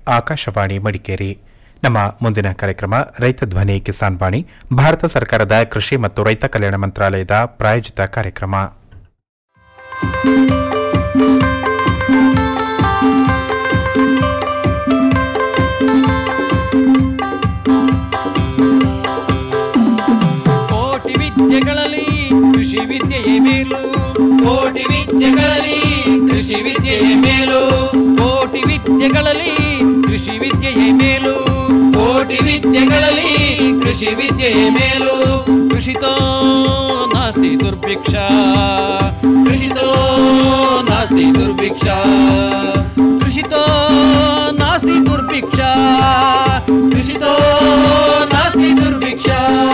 ಆಕಾಶವಾಣಿ ಮಡಿಕೇರಿ ನಮ್ಮ ಮುಂದಿನ ಕಾರ್ಯಕ್ರಮ ರೈತ ಧ್ವನಿ ಕಿಸಾನ್ ವಾಣಿ ಭಾರತ ಸರ್ಕಾರದ ಕೃಷಿ ಮತ್ತು ರೈತ ಕಲ್ಯಾಣ ಮಂತ್ರಾಲಯದ ಪ್ರಾಯೋಜಿತ ಕಾರ್ಯಕ್ರಮ ಕೋಟಿ ವಿದ್ಯೆಗಳಲ್ಲಿ ಕೃಷಿ ವಿದ್ಯೆಯೇ ಮೇಲು ಕೋಟಿ ವಿದ್ಯೆಗಳಲ್ಲಿ ಕೃಷಿ ವಿದ್ಯೆಯೇ ಮೇಲು ಕೋಟಿ ವಿದ್ಯೆಗಳಲ್ಲಿ ಕೃಷಿ ವಿದ್ಯೆಯೇ ಮೇಲು ಕೋಟಿ ವಿದ್ಯೆಗಳಲ್ಲಿ ಕೃಷಿ ವಿದ್ಯೆಯೇ ಮೇಲು ಕೃಷಿತೋ ನಾಸ್ತಿ ದುರ್ಭಿಕ್ಷ ಕೃಷಿತೋ ನಾಸ್ತಿ ದುರ್ಭಿಕ್ಷ ಕೃಷಿತೋ ನಾಸ್ತಿ ದುರ್ಭಿಕ್ಷ ಕೃಷಿತೋ ನಾಸ್ತಿ ದುರ್ಭಿಕ್ಷ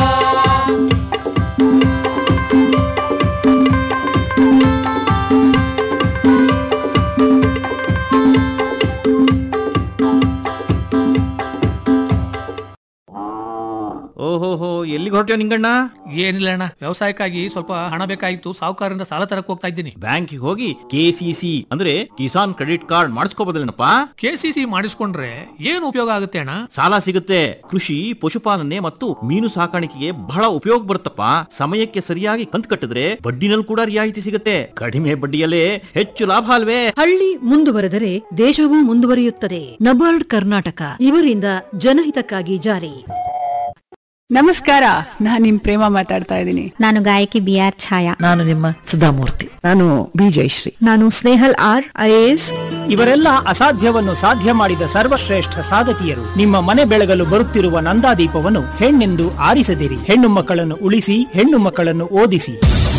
ಓಹೋಹೋ ಎಲ್ಲಿಗೆ ಹೊರಟ್ಯೋ ನಿಂಗಣ್ಣ ಏನಿಲ್ಲ ಅಣ್ಣ ವ್ಯವಸಾಯಕ್ಕಾಗಿ ಸ್ವಲ್ಪ ಹಣ ಬೇಕಾಗಿತ್ತು ಸಾಹುಕಾರರಿಂದ ಸಾಲ ತರಕ್ ಹೋಗ್ತಾ ಇದ್ದೀನಿ ಬ್ಯಾಂಕಿಗೆ ಹೋಗಿ ಕೆ ಸಿ ಸಿ ಅಂದ್ರೆ ಕಿಸಾನ್ ಕ್ರೆಡಿಟ್ ಕಾರ್ಡ್ ಮಾಡಿಸ್ಕೋಬೋದಲ್ಲೇನಪ್ಪ ಕೆ ಸಿ ಸಿ ಮಾಡಿಸ್ಕೊಂಡ್ರೆ ಏನು ಉಪಯೋಗ ಆಗುತ್ತೆ ಅಣ್ಣ ಸಾಲ ಸಿಗುತ್ತೆ ಕೃಷಿ ಪಶುಪಾಲನೆ ಮತ್ತು ಮೀನು ಸಾಕಾಣಿಕೆಗೆ ಬಹಳ ಉಪಯೋಗ ಬರುತ್ತಪ್ಪ ಸಮಯಕ್ಕೆ ಸರಿಯಾಗಿ ಕಂತು ಕಟ್ಟಿದ್ರೆ ಬಡ್ಡಿನಲ್ಲಿ ಕೂಡ ರಿಯಾಯಿತಿ ಸಿಗುತ್ತೆ ಕಡಿಮೆ ಬಡ್ಡಿಯಲ್ಲೇ ಹೆಚ್ಚು ಲಾಭ ಅಲ್ವೇ ಹಳ್ಳಿ ಮುಂದುವರೆದರೆ ದೇಶವೂ ಮುಂದುವರಿಯುತ್ತದೆ ನಬಾರ್ಡ್ ಕರ್ನಾಟಕ ಇವರಿಂದ ಜನಹಿತಕ್ಕಾಗಿ ಜಾರಿ ನಮಸ್ಕಾರ ನಾನ್ ನಿಮ್ ಪ್ರೇಮ ಮಾತಾಡ್ತಾ ಇದ್ದೀನಿ ನಾನು ಗಾಯಕಿ ಬಿ ಆರ್ ಛಾಯಾ ನಾನು ನಿಮ್ಮ ಸುಧಾಮೂರ್ತಿ ನಾನು ಬಿ ಜಯಶ್ರೀ ನಾನು ಸ್ನೇಹಲ್ ಆರ್ ಐಎಎಸ್ ಇವರೆಲ್ಲ ಅಸಾಧ್ಯವನ್ನು ಸಾಧ್ಯ ಮಾಡಿದ ಸರ್ವಶ್ರೇಷ್ಠ ಸಾಧಕಿಯರು ನಿಮ್ಮ ಮನೆ ಬೆಳಗಲು ಬರುತ್ತಿರುವ ನಂದಾದೀಪವನ್ನು ಹೆಣ್ಣೆಂದು ಆರಿಸದಿರಿ ಹೆಣ್ಣು ಮಕ್ಕಳನ್ನು ಉಳಿಸಿ ಹೆಣ್ಣು ಮಕ್ಕಳನ್ನು ಓದಿಸಿ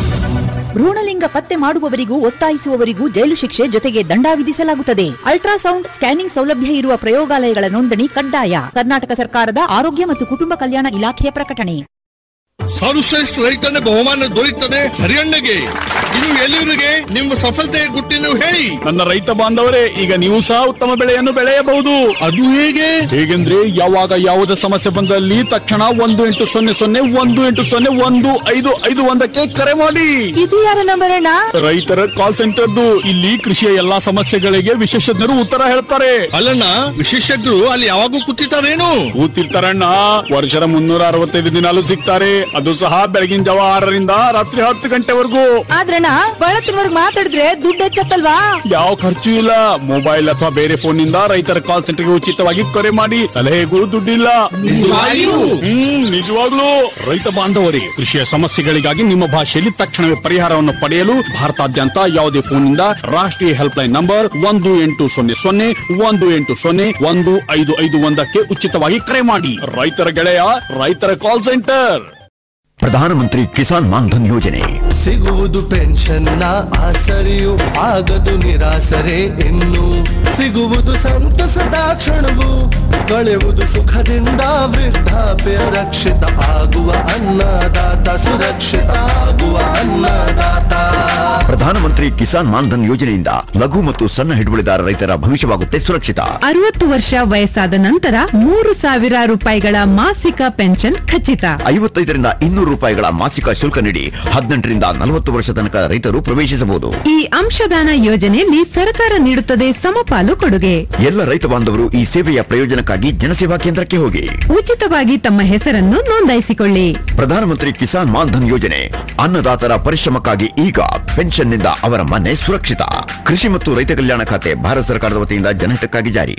ಭ್ರೂಣಲಿಂಗ ಪತ್ತೆ ಮಾಡುವವರಿಗೂ ಒತ್ತಾಯಿಸುವವರಿಗೂ ಜೈಲು ಶಿಕ್ಷೆ ಜೊತೆಗೆ ದಂಡ ವಿಧಿಸಲಾಗುತ್ತದೆ ಅಲ್ಟ್ರಾಸೌಂಡ್ ಸ್ಕ್ಯಾನಿಂಗ್ ಸೌಲಭ್ಯ ಇರುವ ಪ್ರಯೋಗಾಲಯಗಳ ನೋಂದಣಿ ಕಡ್ಡಾಯ ಕರ್ನಾಟಕ ಸರ್ಕಾರದ ಆರೋಗ್ಯ ಮತ್ತು ಕುಟುಂಬ ಕಲ್ಯಾಣ ಇಲಾಖೆಯ ಪ್ರಕಟಣೆ ಸರ್ವಶ್ರೇಷ್ಠ ರೈತನ ಬಹುಮಾನ ದೊರೆಯುತ್ತದೆ ಹರಿಯಣ್ಣಗೆ ಇದು ಎಲ್ಲಿವರಿಗೆ ನಿಮ್ಮ ಸಫಲತೆಯ ಗುಟ್ಟಿನ ಹೇಳಿ ನನ್ನ ರೈತ ಬಾಂಧವರೇ ಈಗ ನೀವು ಸಹ ಉತ್ತಮ ಬೆಳೆಯನ್ನು ಬೆಳೆಯಬಹುದು ಅದು ಹೇಗೆ ಹೇಗೆಂದ್ರೆ ಯಾವಾಗ ಯಾವುದೇ ಸಮಸ್ಯೆ ಬಂದಲ್ಲಿ ತಕ್ಷಣ ಒಂದು ಎಂಟು ಸೊನ್ನೆ ಸೊನ್ನೆ ಒಂದು ಎಂಟು ಸೊನ್ನೆ ಒಂದು ಐದು ಐದು ಒಂದಕ್ಕೆ ಕರೆ ಮಾಡಿ ಇದು ಯಾರ ನಂಬರ್ ಅಣ್ಣ ರೈತರ ಕಾಲ್ ಸೆಂಟರ್ದು ಇಲ್ಲಿ ಕೃಷಿಯ ಎಲ್ಲಾ ಸಮಸ್ಯೆಗಳಿಗೆ ವಿಶೇಷಜ್ಞರು ಉತ್ತರ ಹೇಳ್ತಾರೆ ಅಲ್ಲಣ್ಣ ವಿಶೇಷಜ್ಞರು ಅಲ್ಲಿ ಯಾವಾಗೂ ಕೂತಿರ್ತಾರೇನು ಕೂತಿರ್ತಾರಣ್ಣ ವರ್ಷದ ಮುನ್ನೂರ ಅರವತ್ತೈದು ದಿನಾಲು ಸಿಗ್ತಾರೆ ಅದು ಸಹ ಬೆಳಗಿನ ಜಾವ ಆರರಿಂದ ರಾತ್ರಿ ಹತ್ತು ಗಂಟೆವರೆಗೂ ಆದ್ರಣ್ಣ ಬಳತ್ತಿನವರ್ಗ್ ಮಾತಾಡಿದ್ರೆ ದುಡ್ಡು ಹೆಚ್ಚತ್ತಲ್ವಾ ಯಾವ ಖರ್ಚು ಇಲ್ಲ ಮೊಬೈಲ್ ಅಥವಾ ಬೇರೆ ಫೋನ್ ನಿಂದ ರೈತರ ಕಾಲ್ ಸೆಂಟರ್ಗೆ ಉಚಿತವಾಗಿ ಕರೆ ಮಾಡಿ ಸಲಹೆಗೂ ದುಡ್ಡಿಲ್ಲ ನಿಜವಾಗಿಯೂ? ಹ್ಮ್ ನಿಜವಾಗ್ಲೂ ರೈತ ಬಾಂಧವರೇ ಕೃಷಿಯ ಸಮಸ್ಯೆಗಳಿಗಾಗಿ ನಿಮ್ಮ ಭಾಷೆಯಲ್ಲಿ ತಕ್ಷಣವೇ ಪರಿಹಾರವನ್ನು ಪಡೆಯಲು ಭಾರತಾದ್ಯಂತ ಯಾವುದೇ ಫೋನ್ ನಿಂದ ರಾಷ್ಟ್ರೀಯ ಹೆಲ್ಪ್ ಲೈನ್ ನಂಬರ್ ಒಂದು ಎಂಟು ಸೊನ್ನೆ ಸೊನ್ನೆ ಒಂದು ಎಂಟು ಸೊನ್ನೆ ಒಂದು ಐದು ಐದು ಒಂದಕ್ಕೆ ಉಚಿತವಾಗಿ ಕರೆ ಮಾಡಿ ರೈತರ ಗೆಳೆಯ ರೈತರ ಕಾಲ್ ಸೆಂಟರ್ ಪ್ರಧಾನಮಂತ್ರಿ ಕಿಸಾನ್ ಮಾನ್ಧನ್ ಯೋಜನೆ ಸಿಗುವುದು ಪೆನ್ಷನ್ನ ಆಸರೆಯು ಆಗದು ನಿರಾಸರೆ ಇನ್ನು ಸಿಗುವುದು ಸಂತಸದ ಕ್ಷಣವು ಕಳೆಯುವುದು ಸುಖದಿಂದ ವೃದ್ಧಾಪ್ಯ ರಕ್ಷಿತ ಆಗುವ ಅನ್ನದಾತ ಸುರಕ್ಷಿತ ಆಗುವ ಅನ್ನದಾತ ಪ್ರಧಾನಮಂತ್ರಿ ಕಿಸಾನ್ ಮಾನ್ಧನ್ ಯೋಜನೆಯಿಂದ ಲಘು ಮತ್ತು ಸಣ್ಣ ಹಿಡುವಳಿದಾರ ರೈತರ ಭವಿಷ್ಯವಾಗುತ್ತೆ ಸುರಕ್ಷಿತ ಅರವತ್ತು ವರ್ಷ ವಯಸ್ಸಾದ ನಂತರ ಮೂರು ಸಾವಿರ ರೂಪಾಯಿಗಳ ಮಾಸಿಕ ಪೆನ್ಷನ್ ಖಚಿತ ಐವತ್ತೈದರಿಂದ ಇನ್ನೂರು ರೂಪಾಯಿಗಳ ಮಾಸಿಕ ಶುಲ್ಕ ನೀಡಿ ಹದಿನೆಂಟರಿಂದ ನಲವತ್ತು ವರ್ಷ ತನಕ ರೈತರು ಪ್ರವೇಶಿಸಬಹುದು ಈ ಅಂಶದಾನ ಯೋಜನೆಯಲ್ಲಿ ಸರ್ಕಾರ ನೀಡುತ್ತದೆ ಸಮಪಾಲು ಕೊಡುಗೆ ಎಲ್ಲ ರೈತ ಬಾಂಧವರು ಈ ಸೇವೆಯ ಪ್ರಯೋಜನಕ್ಕಾಗಿ ಜನಸೇವಾ ಕೇಂದ್ರಕ್ಕೆ ಹೋಗಿ ಉಚಿತವಾಗಿ ತಮ್ಮ ಹೆಸರನ್ನು ನೋಂದಾಯಿಸಿಕೊಳ್ಳಿ ಪ್ರಧಾನಮಂತ್ರಿ ಕಿಸಾನ್ ಮಾನ್ಧನ್ ಯೋಜನೆ ಅನ್ನದಾತರ ಪರಿಶ್ರಮಕ್ಕಾಗಿ ಈಗ ಪೆನ್ಷನ್ನಿಂದ ಅವರ ಮನೆ ಸುರಕ್ಷಿತ ಕೃಷಿ ಮತ್ತು ರೈತ ಕಲ್ಯಾಣ ಖಾತೆ ಭಾರತ ಸರ್ಕಾರದ ವತಿಯಿಂದ ಜನಹಿತಕ್ಕಾಗಿ ಜಾರಿ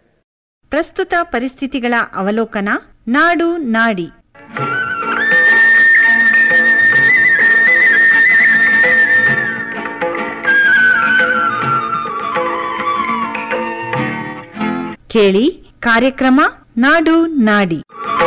ಪ್ರಸ್ತುತ ಪರಿಸ್ಥಿತಿಗಳ ಅವಲೋಕನ ನಾಡು ನಾಡಿ ಕೇಳಿ ಕಾರ್ಯಕ್ರಮ ನಾಡು ನಾಡಿ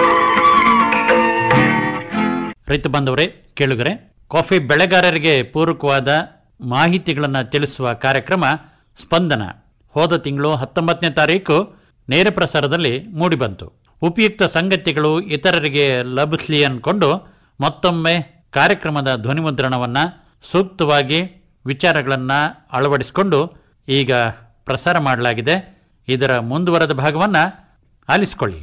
ರೈತ ಬಾಂಧವರೇ ಕೇಳುಗರೆ ಕಾಫಿ ಬೆಳೆಗಾರರಿಗೆ ಪೂರಕವಾದ ಮಾಹಿತಿಗಳನ್ನು ತಿಳಿಸುವ ಕಾರ್ಯಕ್ರಮ ಸ್ಪಂದನ ಹೋದ ತಿಂಗಳು ಹತ್ತೊಂಬತ್ತನೇ ತಾರೀಕು ನೇರ ಪ್ರಸಾರದಲ್ಲಿ ಮೂಡಿಬಂತು ಉಪಯುಕ್ತ ಸಂಗತಿಗಳು ಇತರರಿಗೆ ಲಭಿಸಲಿ ಅಂದ್ಕೊಂಡು ಮತ್ತೊಮ್ಮೆ ಕಾರ್ಯಕ್ರಮದ ಧ್ವನಿಮುದ್ರಣವನ್ನು ಸೂಕ್ತವಾಗಿ ವಿಚಾರಗಳನ್ನು ಅಳವಡಿಸಿಕೊಂಡು ಈಗ ಪ್ರಸಾರ ಮಾಡಲಾಗಿದೆ ಇದರ ಮುಂದುವರೆದ ಭಾಗವನ್ನು ಆಲಿಸಿಕೊಳ್ಳಿ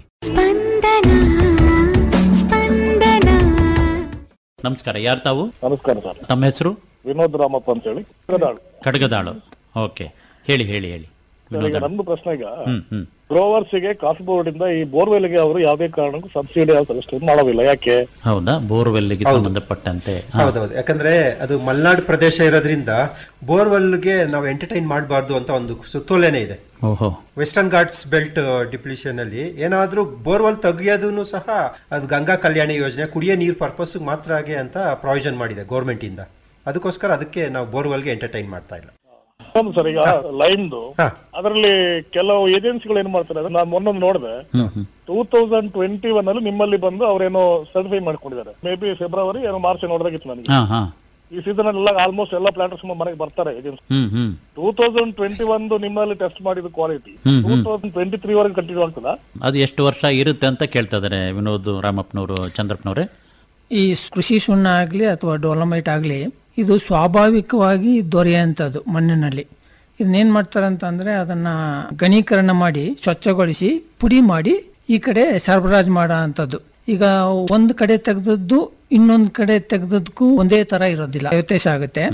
ನಮಸ್ಕಾರ ಯಾರು ತಾವು ನಮಸ್ಕಾರ ಸರ್ ತಮ್ಮ ಹೆಸರು ವಿನೋದ್ ರಾಮಪ್ಪ ಅಂತ ಹೇಳಿ ಕಡದಾಳು ಕಡಗದಾಳು ಓಕೆ ಹೇಳಿ ಹೇಳಿ ಹೇಳಿ ಸರ್, ಈಗ ವಿನೋದ ನಂದು ಪ್ರಶ್ನೆ ಈಗ ಹ್ಮ್ ಹ್ಮ್ ಗ್ರೋವರ್ಸ್ ಗೆ ಕಾಫಿ ಬೋರ್ಡ್ ಇಂದ ಈ ಬೋರ್ವೆಲ್ ಗೆ ಅವರು ಯಾವುದೇ ಕಾರಣಕ್ಕೂ ಸಬ್ಸಿಡಿ ಸಜೆಸ್ಟ್ ಮಾಡೋದಿಲ್ಲ ಯಾಕೆ ಹೌದಾ ಬೋರ್ವೆಲ್ಗೆ ಹೌದು. ಸಂಬಂಧಪಟ್ಟಂತೆ ಹಾ. ಹೌದೌದು ಯಾಕಂದ್ರೆ ಅದು ಮಲೆನಾಡು ಪ್ರದೇಶ ಇರೋದ್ರಿಂದ ಬೋರ್ವೆಲ್ಗೆ ನಾವು ಎಂಟರ್ಟೈನ್ ಮಾಡಬಾರ್ದು ಅಂತ ಒಂದು ಸುತ್ತೋಲೆನೇ ಇದೆ ಓಹೋ ವೆಸ್ಟರ್ನ್ ಘಾಟ್ಸ್ ಬೆಲ್ಟ್ ಡಿಪ್ಲಿಷನ್ ಅಲ್ಲಿ ಏನಾದ್ರೂ ಬೋರ್ವೆಲ್ ತೆಗಿಯೋದನ್ನು ಸಹ ಅದು ಗಂಗಾ ಕಲ್ಯಾಣ ಯೋಜನೆ ಕುಡಿಯೋ ನೀರು ಪರ್ಪಸ್ ಮಾತ್ರ ಆಗಿ ಅಂತ ಪ್ರಾವಿಷನ್ ಮಾಡಿದೆ ಗೌರ್ಮೆಂಟ್ ಇಂದ ಅದಕ್ಕೋಸ್ಕರ ಅದಕ್ಕೆ ನಾವು ಬೋರ್ವೆಲ್ಗೆ ಎಂಟರ್ಟೈನ್ ಮಾಡ್ತಾ ಇಲ್ಲ ಹೌದು ಸರ್ ಈಗ ಲೈನ್ದು ಅದರಲ್ಲಿ ಕೆಲವು ಏಜೆನ್ಸಿಗಳು ಏನ್ ಮಾಡ್ತಾರೆ ಅಂದ್ರೆ ನಾನು ಮೊನ್ನೊಂದು ನೋಡಿದೆ ಟೂ ತೌಸಂಡ್ ಟ್ವೆಂಟಿ ಒನ್ ಅಲ್ಲಿ ನಿಮ್ಮಲ್ಲಿ ಬಂದು ಅವ್ರೇನೋ ಸರ್ಟಿಫೈ ಮಾಡ್ಕೊಂಡಿದ್ದಾರೆ ಮೇ ಬಿ ಫೆಬ್ರವರಿ ಏನೋ ಮಾರ್ಚ್ ನೋಡಿದಾಗಿತ್ತು ನನಗೆ ಹಾ ಹಾ ಈ ಸೀಸನ್ ಎಲ್ಲ ಆಲ್ಮೋಸ್ಟ್ ಎಲ್ಲ ಪ್ಲಾಂಟರ್ಸ್ ಮನೆಗೆ ಬರ್ತಾರೆ ಏಜೆನ್ಸಿ ಹ್ಮ್ ಹ್ಮ್ ಟೂ ತೌಸಂಡ್ ಟ್ವೆಂಟಿ ಒಂದು ನಿಮ್ಮಲ್ಲಿ ಟೆಸ್ಟ್ ಮಾಡಿದ ಕ್ವಾಲಿಟಿ ಹ್ಮ್, ಟೂ ಹ್ಮ್. ತೌಸಂಡ್ ಟ್ವೆಂಟಿ ತ್ರೀ ವರೆಗೆ ಕಂಟಿನ್ಯೂ ಆಗ್ತದಾ ಅದು ಎಷ್ಟು ವರ್ಷ ಇರುತ್ತೆ ಅಂತ ಕೇಳ್ತಾ ಇದಾರೆ ವಿನೋದ್ ರಾಮಪ್ಪನವರು ಚಂದ್ರಪ್ಪನವ್ರೆ ಈ ಕೃಷಿ ಸುಣ್ಣ ಆಗಲಿ ಅಥವಾ ಡೋಲಮೈಟ್ ಆಗಲಿ ಇದು ಸ್ವಾಭಾವಿಕವಾಗಿ ದೊರೆಯುವಂಥದ್ದು ಮಣ್ಣಿನಲ್ಲಿ ಇದನ್ನೇನು ಮಾಡ್ತಾರೆ ಅಂತಂದರೆ ಅದನ್ನು ಘನೀಕರಣ ಮಾಡಿ ಸ್ವಚ್ಛಗೊಳಿಸಿ ಪುಡಿ ಮಾಡಿ ಈ ಕಡೆ ಸರಬರಾಜು ಮಾಡೋ ಅಂಥದ್ದು ಈಗ ಒಂದು ಕಡೆ ತೆಗೆದದ್ದು ಇನ್ನೊಂದು ಕಡೆ ತೆಗೆದದ್ದಕ್ಕೂ ಒಂದೇ ಥರ ಇರೋದಿಲ್ಲ ವ್ಯತ್ಯಾಸ ಆಗುತ್ತೆ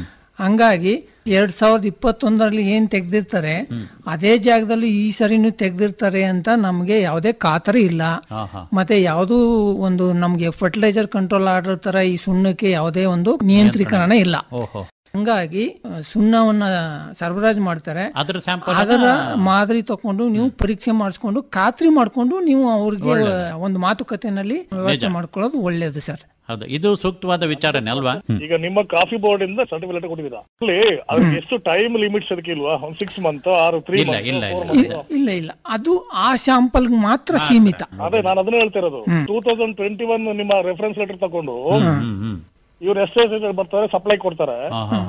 ಹಂಗಾಗಿ ಎರಡ್ ಸಾವಿರದ ಇಪ್ಪತ್ತೊಂದರಲ್ಲಿ ಏನ್ ತೆಗ್ದಿರ್ತಾರೆ ಅದೇ ಜಾಗದಲ್ಲಿ ಈ ಸರಿನೂ ತೆಗ್ದಿರ್ತಾರೆ ಅಂತ ನಮ್ಗೆ ಯಾವುದೇ ಖಾತರಿ ಇಲ್ಲ ಮತ್ತೆ ಯಾವುದೂ ಒಂದು ನಮ್ಗೆ ಫರ್ಟಿಲೈಸರ್ ಕಂಟ್ರೋಲ್ ಆರ್ಡರ್ ತರ ಈ ಸುಣ್ಣಕ್ಕೆ ಯಾವುದೇ ಒಂದು ನಿಯಂತ್ರೀಕರಣ ಇಲ್ಲ ಓಹೋ ಹಂಗಾಗಿ ಆ, ಸುಣ್ಣವನ್ನ ಸರಬರಾಜು ಮಾಡ್ತಾರೆ ಅದ್ರ ಸ್ಯಾಂಪಲ್ ಅದರ ಮಾದರಿ ತಕೊಂಡು ನೀವು ಪರೀಕ್ಷೆ ಮಾಡಿಸ್ಕೊಂಡು ಖಾತ್ರಿ ಮಾಡ್ಕೊಂಡು ನೀವು ಅವ್ರಿಗೆ ಒಂದು ಮಾತುಕತೆನಲ್ಲಿ ವ್ಯವಸ್ಥೆ ಮಾಡ್ಕೊಳ್ಳೋದು ಒಳ್ಳೇದು ಸರ್ ಹೌದು ಇದು ಸೂಕ್ತವಾದ ವಿಚಾರನೇ ಅಲ್ವಾ ಈಗ ನಿಮ್ಮ ಕಾಫಿ ಬೋರ್ಡ್ ಇಂದ ಸರ್ಟಿಫಿಕೇಟ್ ಕೊಟ್ಟಿದ್ದೀರಾ ಅಲ್ಲಿ ಅದಕ್ಕೆ ಎಷ್ಟು ಟೈಮ್ ಲಿಮಿಟ್ಸ್ ಅದಕ್ಕೆ ಇಲ್ವಾ ಒಂದ್ ಸಿಕ್ಸ್ ಮಂತ್ ಆರು ತ್ರೀ ಇಲ್ಲ, ಇಲ್ಲ, ಇ- ಇಲ್ಲ ಇಲ್ಲ ಅದು ಆ ಶಾಂಪಲ್ ಮಾತ್ರ ಸೀಮಿತ ಅದೇ ನಾನು ಅದನ್ನೇ ಹೇಳ್ತಾ ಇರೋದು ಟೂ ತೌಸಂಡ್ ಟ್ವೆಂಟಿ ಒನ್ ನಿಮ್ಮ ರೆಫರೆನ್ಸ್ ಲೆಟರ್ ತಗೊಂಡು ಇವ್ರು ಎಸ್ ಎಸ್ ಬರ್ತಾರೆ ಸಪ್ಲೈ ಕೊಡ್ತಾರೆ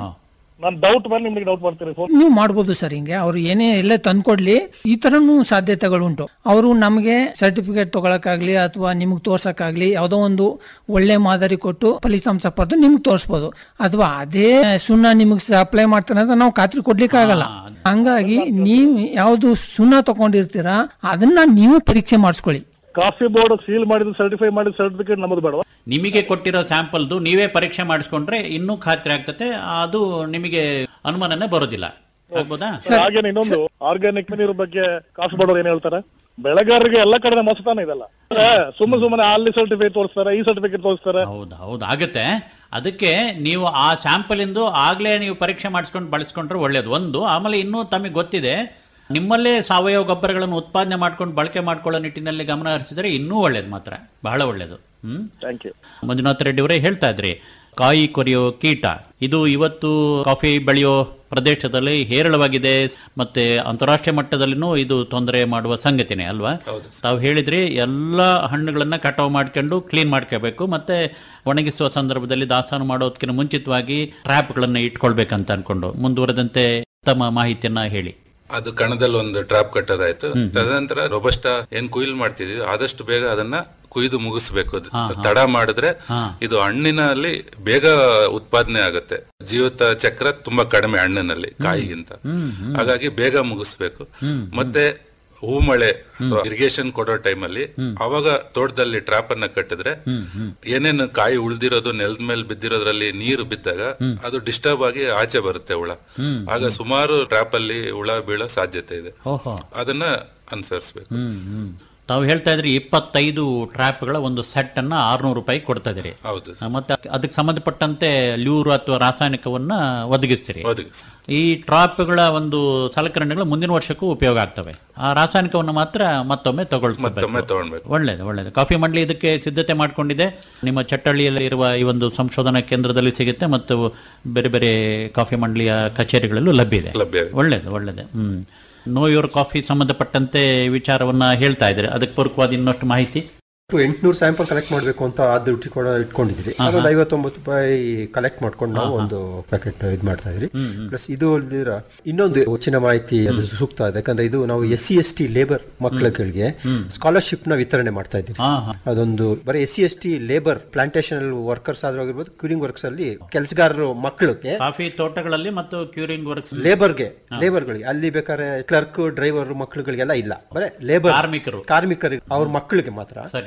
ನಾನು ಡೌಟ್ ಮೇಲೆ ನಿಮ್ಗೆ ಡೌಟ್ ಮಾಡ್ತೀನಿ ಫೋನ್ ನೀವು ಮಾಡ್ಬೋದು ಸರ್ ಹಿಂಗೆ ಅವ್ರು ಏನೇ ಎಲ್ಲೇ ತಂದ್ಕೊಡ್ಲಿ ಈ ತರನು ಸಾಧ್ಯತೆಗಳುಂಟು ಅವರು ನಮಗೆ ಸರ್ಟಿಫಿಕೇಟ್ ತಗೊಳಕ್ಕಾಗ್ಲಿ ಅಥವಾ ನಿಮ್ಗೆ ತೋರ್ಸಕ್ಕಾಗ್ಲಿ ಯಾವುದೋ ಒಂದು ಒಳ್ಳೆ ಮಾದರಿ ಕೊಟ್ಟು ಫಲಿತಾಂಶ ಪಡೆದು ನಿಮ್ಗೆ ತೋರಿಸ್ಬೋದು ಅಥವಾ ಅದೇ ಸುಣ್ಣ ನಿಮಗೆ ಸಪ್ಲೈ ಮಾಡ್ತಾನೆ ಅಂತ ನಾವು ಖಾತ್ರಿ ಕೊಡ್ಲಿಕ್ಕೆ ಆಗಲ್ಲ ಹಂಗಾಗಿ ನೀವು ಯಾವ್ದು ಸುಣ್ಣ ತಗೊಂಡಿರ್ತೀರಾ ಅದನ್ನ ನೀವು ಪರೀಕ್ಷೆ ಮಾಡಿಸ್ಕೊಳ್ಳಿ ಕಾಫಿ ಬೋರ್ಡ್ ಸೀಲ್ ಮಾಡಿದ ಸರ್ಟಿಫೈ ಮಾಡಿದ ಸರ್ಟಿಫಿಕೇಟ್ ನಮ್ಮದು ಬೇಡ ನಿಮಗೆ ಕೊಟ್ಟಿರೋ ಸ್ಯಾಂಪಲ್ದು ನೀವೇ ಪರೀಕ್ಷೆ ಮಾಡಿಸ್ಕೊಂಡ್ರೆ ಇನ್ನೂ ಖಾತ್ರಿ ಆಗ್ತತೆ ಅದು ನಿಮಗೆ ಅನುಮಾನನೇ ಬರೋದಿಲ್ಲ ಆಗ್ಬೋದಾ ಹಾಗೇನೆ ಇನ್ನೊಂದು ಆರ್ಗ್ಯಾನಿಕ್ ನೀರು ಬಗ್ಗೆ ಕಾಫಿ ಬೋರ್ಡ್ ಏನ್ ಹೇಳ್ತಾರೆ ಬೆಳೆಗಾರರಿಗೆ ಎಲ್ಲ ಕಡೆ ಮಸತಾನ ಇದೆಲ್ಲ ಸುಮ್ಮನೆ ಸುಮ್ಮನೆ ಅಲ್ಲಿ ಸರ್ಟಿಫಿಕೇಟ್ ತೋರಿಸ್ತಾರೆ ಈ ಸರ್ಟಿಫಿಕೇಟ್ ತೋರಿಸ್ತಾರೆ ಹೌದು ಹೌದು ಆಗುತ್ತೆ ಅದಕ್ಕೆ ನೀವು ಆ ಸ್ಯಾಂಪಲ್ ಇಂದು ಆಗ್ಲೇ ನೀವು ಪರೀಕ್ಷೆ ಮಾಡಿಸ್ಕೊಂಡು ಬಳಸ್ಕೊಂಡ್ರೆ ಒಳ್ಳೇದು ಒಂದು ಆಮೇಲೆ ಇನ್ನೂ ತಮಗೆ ಗೊತ್ತಿದೆ ನಿಮ್ಮಲ್ಲೇ ಸಾವಯವ ಗೊಬ್ಬರಗಳನ್ನು ಉತ್ಪಾದನೆ ಮಾಡ್ಕೊಂಡು ಬಳಕೆ ಮಾಡ್ಕೊಳ್ಳೋ ನಿಟ್ಟಿನಲ್ಲಿ ಗಮನ ಹರಿಸಿದ್ರೆ ಇನ್ನೂ ಒಳ್ಳೇದು ಮಾತ್ರ ಬಹಳ ಒಳ್ಳೇದು ಹ್ಮ್ ಥ್ಯಾಂಕ್ ಯು ಮಂಜುನಾಥ್ ರೆಡ್ಡಿ ಅವರೇ ಹೇಳ್ತಾ ಇದ್ರಿ ಕಾಯಿ ಕೊರೆಯೋ ಕೀಟ ಇದು ಇವತ್ತು ಕಾಫಿ ಬೆಳೆಯೋ ಪ್ರದೇಶದಲ್ಲಿ ಹೇರಳವಾಗಿದೆ ಮತ್ತೆ ಅಂತಾರಾಷ್ಟ್ರೀಯ ಮಟ್ಟದಲ್ಲಿನೂ ಇದು ತೊಂದರೆ ಮಾಡುವ ಸಂಗತಿನೇ ಅಲ್ವಾ ತಾವು ಹೇಳಿದ್ರಿ ಎಲ್ಲ ಹಣ್ಣುಗಳನ್ನ ಕಟಾವು ಮಾಡ್ಕೊಂಡು ಕ್ಲೀನ್ ಮಾಡ್ಕೋಬೇಕು ಮತ್ತೆ ಒಣಗಿಸುವ ಸಂದರ್ಭದಲ್ಲಿ ದಾಸ್ತಾನು ಮಾಡೋದಕ್ಕಿಂತ ಮುಂಚಿತವಾಗಿ ಟ್ರ್ಯಾಪ್ಗಳನ್ನ ಇಟ್ಕೊಳ್ಬೇಕಂತ ಅನ್ಕೊಂಡು ಮುಂದುವರೆದಂತೆ ತಮ್ಮ ಮಾಹಿತಿಯನ್ನ ಹೇಳಿ ಅದು ಕಣದಲ್ಲಿ ಒಂದು ಟ್ರಾಪ್ ಕಟ್ಟೋದಾಯ್ತು ತದನಂತರ ರೊಬಸ್ಟ ಏನ್ ಕುಯ್ಲ್ ಮಾಡ್ತಿದ್ವಿ ಆದಷ್ಟು ಬೇಗ ಅದನ್ನ ಕುಯ್ದು ಮುಗಿಸ್ಬೇಕು ಅದು. ತಡ ಮಾಡಿದ್ರೆ ಇದು ಹಣ್ಣಿನಲ್ಲಿ ಬೇಗ ಉತ್ಪಾದನೆ ಆಗುತ್ತೆ ಜೀವಿತ ಚಕ್ರ ತುಂಬಾ ಕಡಿಮೆ ಹಣ್ಣಿನಲ್ಲಿ ಕಾಯಿಗಿಂತ ಹಾಗಾಗಿ ಬೇಗ ಮುಗಿಸ್ಬೇಕು ಮತ್ತೆ ಹೂ ಮಳೆ ಅಥವಾ ಇರಿಗೇಷನ್ ಕೊಡೋ ಟೈಮಲ್ಲಿ ಅವಾಗ ತೋಟದಲ್ಲಿ ಟ್ರಾಪ್ ಅನ್ನ ಕಟ್ಟಿದ್ರೆ ಏನೇನು ಕಾಯಿ ಉಳ್ದಿರೋದು ನೆಲದ ಮೇಲೆ ಬಿದ್ದಿರೋದ್ರಲ್ಲಿ ನೀರು ಬಿದ್ದಾಗ ಅದು ಡಿಸ್ಟರ್ಬ್ ಆಗಿ ಆಚೆ ಬರುತ್ತೆ ಹುಳ ಆಗ ಸುಮಾರು ಟ್ರಾಪ್ ಅಲ್ಲಿ ಹುಳ ಬೀಳೋ ಸಾಧ್ಯತೆ ಇದೆ ಓಹೋ ಅದನ್ನ ಅನುಸರಿಸಬೇಕು ಹ್ಮ್ ಹ್ಮ್ ತಾವು ಹೇಳ್ತಾ ಇದ್ರಿ ಇಪ್ಪತ್ತೈದು ಟ್ರ್ಯಾಪ್ಗಳ ಒಂದು ಸೆಟ್ ಅನ್ನ ಆರ್ನೂರು ರೂಪಾಯಿ ಕೊಡ್ತಾ ಇದ್ದೀರಿ ಹೌದು ಮತ್ತೆ ಅದಕ್ಕೆ ಸಂಬಂಧಪಟ್ಟಂತೆ ಲ್ಯೂರು ಅಥವಾ ರಾಸಾಯನಿಕವನ್ನ ಒದಗಿಸ್ತೀರಿ ಒದಗಿಸ್ ಈ ಟ್ರಾಪ್ಗಳ ಒಂದು ಸಲಕರಣೆಗಳು ಮುಂದಿನ ವರ್ಷಕ್ಕೂ ಉಪಯೋಗ ಆಗ್ತವೆ ಆ ರಾಸಾಯನಿಕವನ್ನು ಮಾತ್ರ ಮತ್ತೊಮ್ಮೆ ಮತ್ತೊಮ್ಮೆ ತಗೊಳ್ಬೇಕು ತಗೊಳ್ಬೇಕು ಒಳ್ಳೇದು ಒಳ್ಳೇದು ಕಾಫಿ ಮಂಡಳಿ ಇದಕ್ಕೆ ಸಿದ್ಧತೆ ಮಾಡ್ಕೊಂಡಿದೆ ನಿಮ್ಮ ಚಟ್ಟಳ್ಳಿಯಲ್ಲಿ ಇರುವ ಈ ಒಂದು ಸಂಶೋಧನಾ ಕೇಂದ್ರದಲ್ಲಿ ಸಿಗುತ್ತೆ ಮತ್ತು ಬೇರೆ ಬೇರೆ ಕಾಫಿ ಮಂಡಳಿಯ ಕಚೇರಿಗಳಲ್ಲೂ ಲಭ್ಯ ಇದೆ ಲಭ್ಯ ಇದೆ. ಒಳ್ಳೇದು ಒಳ್ಳೇದು ಹ್ಮ್ ನೋ ಯೋರ್ ಕಾಫಿ ಸಂಬಂಧಪಟ್ಟಂತೆ ವಿಚಾರವನ್ನ ಹೇಳ್ತಾ ಇದ್ದಾರೆ ಅದಕ್ಕೆ ಪೂರಕವಾದ ಇನ್ನಷ್ಟು ಮಾಹಿತಿ ಎಂಟ್ನೂರು ಸ್ಯಾಂಪಲ್ ಕಲೆಕ್ಟ್ ಮಾಡಬೇಕು ಅಂತ ಆ ದುಡ್ಡು ಕೂಡ ಇಟ್ಕೊಂಡಿದ್ರಿ ಅದೊಂದು ಐವತ್ತೊಂಬತ್ತು ರೂಪಾಯಿ ಕಲೆಕ್ಟ್ ಮಾಡ್ಕೊಂಡು ನಾವು ಒಂದು ಪ್ಯಾಕೆಟ್ ಇದು ಮಾಡ್ತಾ ಇದ್ರಿ ಪ್ಲಸ್ ಇದು ಅಲ್ದಿರ ಇನ್ನೊಂದು ಹೆಚ್ಚಿನ ಮಾಹಿತಿ ಅದು ಸೂಕ್ತ ಇದೆ ಯಾಕಂದ್ರೆ ಇದು ನಾವು S C S T labour ಮಕ್ಕಳುಗಳಿಗೆ ಸ್ಕಾಲರ್ಶಿಪ್ ನ ವಿತರಣೆ ಮಾಡ್ತಾ ಇದ್ದೀವಿ ಅದೊಂದು ಬರೀ S C S T labour plantation workers ಆದ್ರೂ ಆಗಿರ್ಬೋದು ಕ್ಯೂರಿಂಗ್ ವರ್ಕ್ಸ್ ಅಲ್ಲಿ ಕೆಲಸಗಾರರು ಮಕ್ಕಳಿಗೆ ಕಾಫಿ ತೋಟಗಳಲ್ಲಿ ಮತ್ತು ಕ್ಯೂರಿಂಗ್ ವರ್ಕ್ಸ್ ಲೇಬರ್ಗೆ ಲೇಬರ್ಗಳಿಗೆ ಅಲ್ಲಿ ಬೇಕಾದ್ರೆ ಕ್ಲರ್ಕ್ ಡ್ರೈವರ್ ಮಕ್ಕಳುಗಳಿಗೆಲ್ಲ ಇಲ್ಲ ಬರೇ ಲೇಬರ್ ಕಾರ್ಮಿಕರು ಕಾರ್ಮಿಕರಿಗೆ ಅವ್ರ ಮಕ್ಕಳಿಗೆ ಮಾತ್ರ ಸರಿ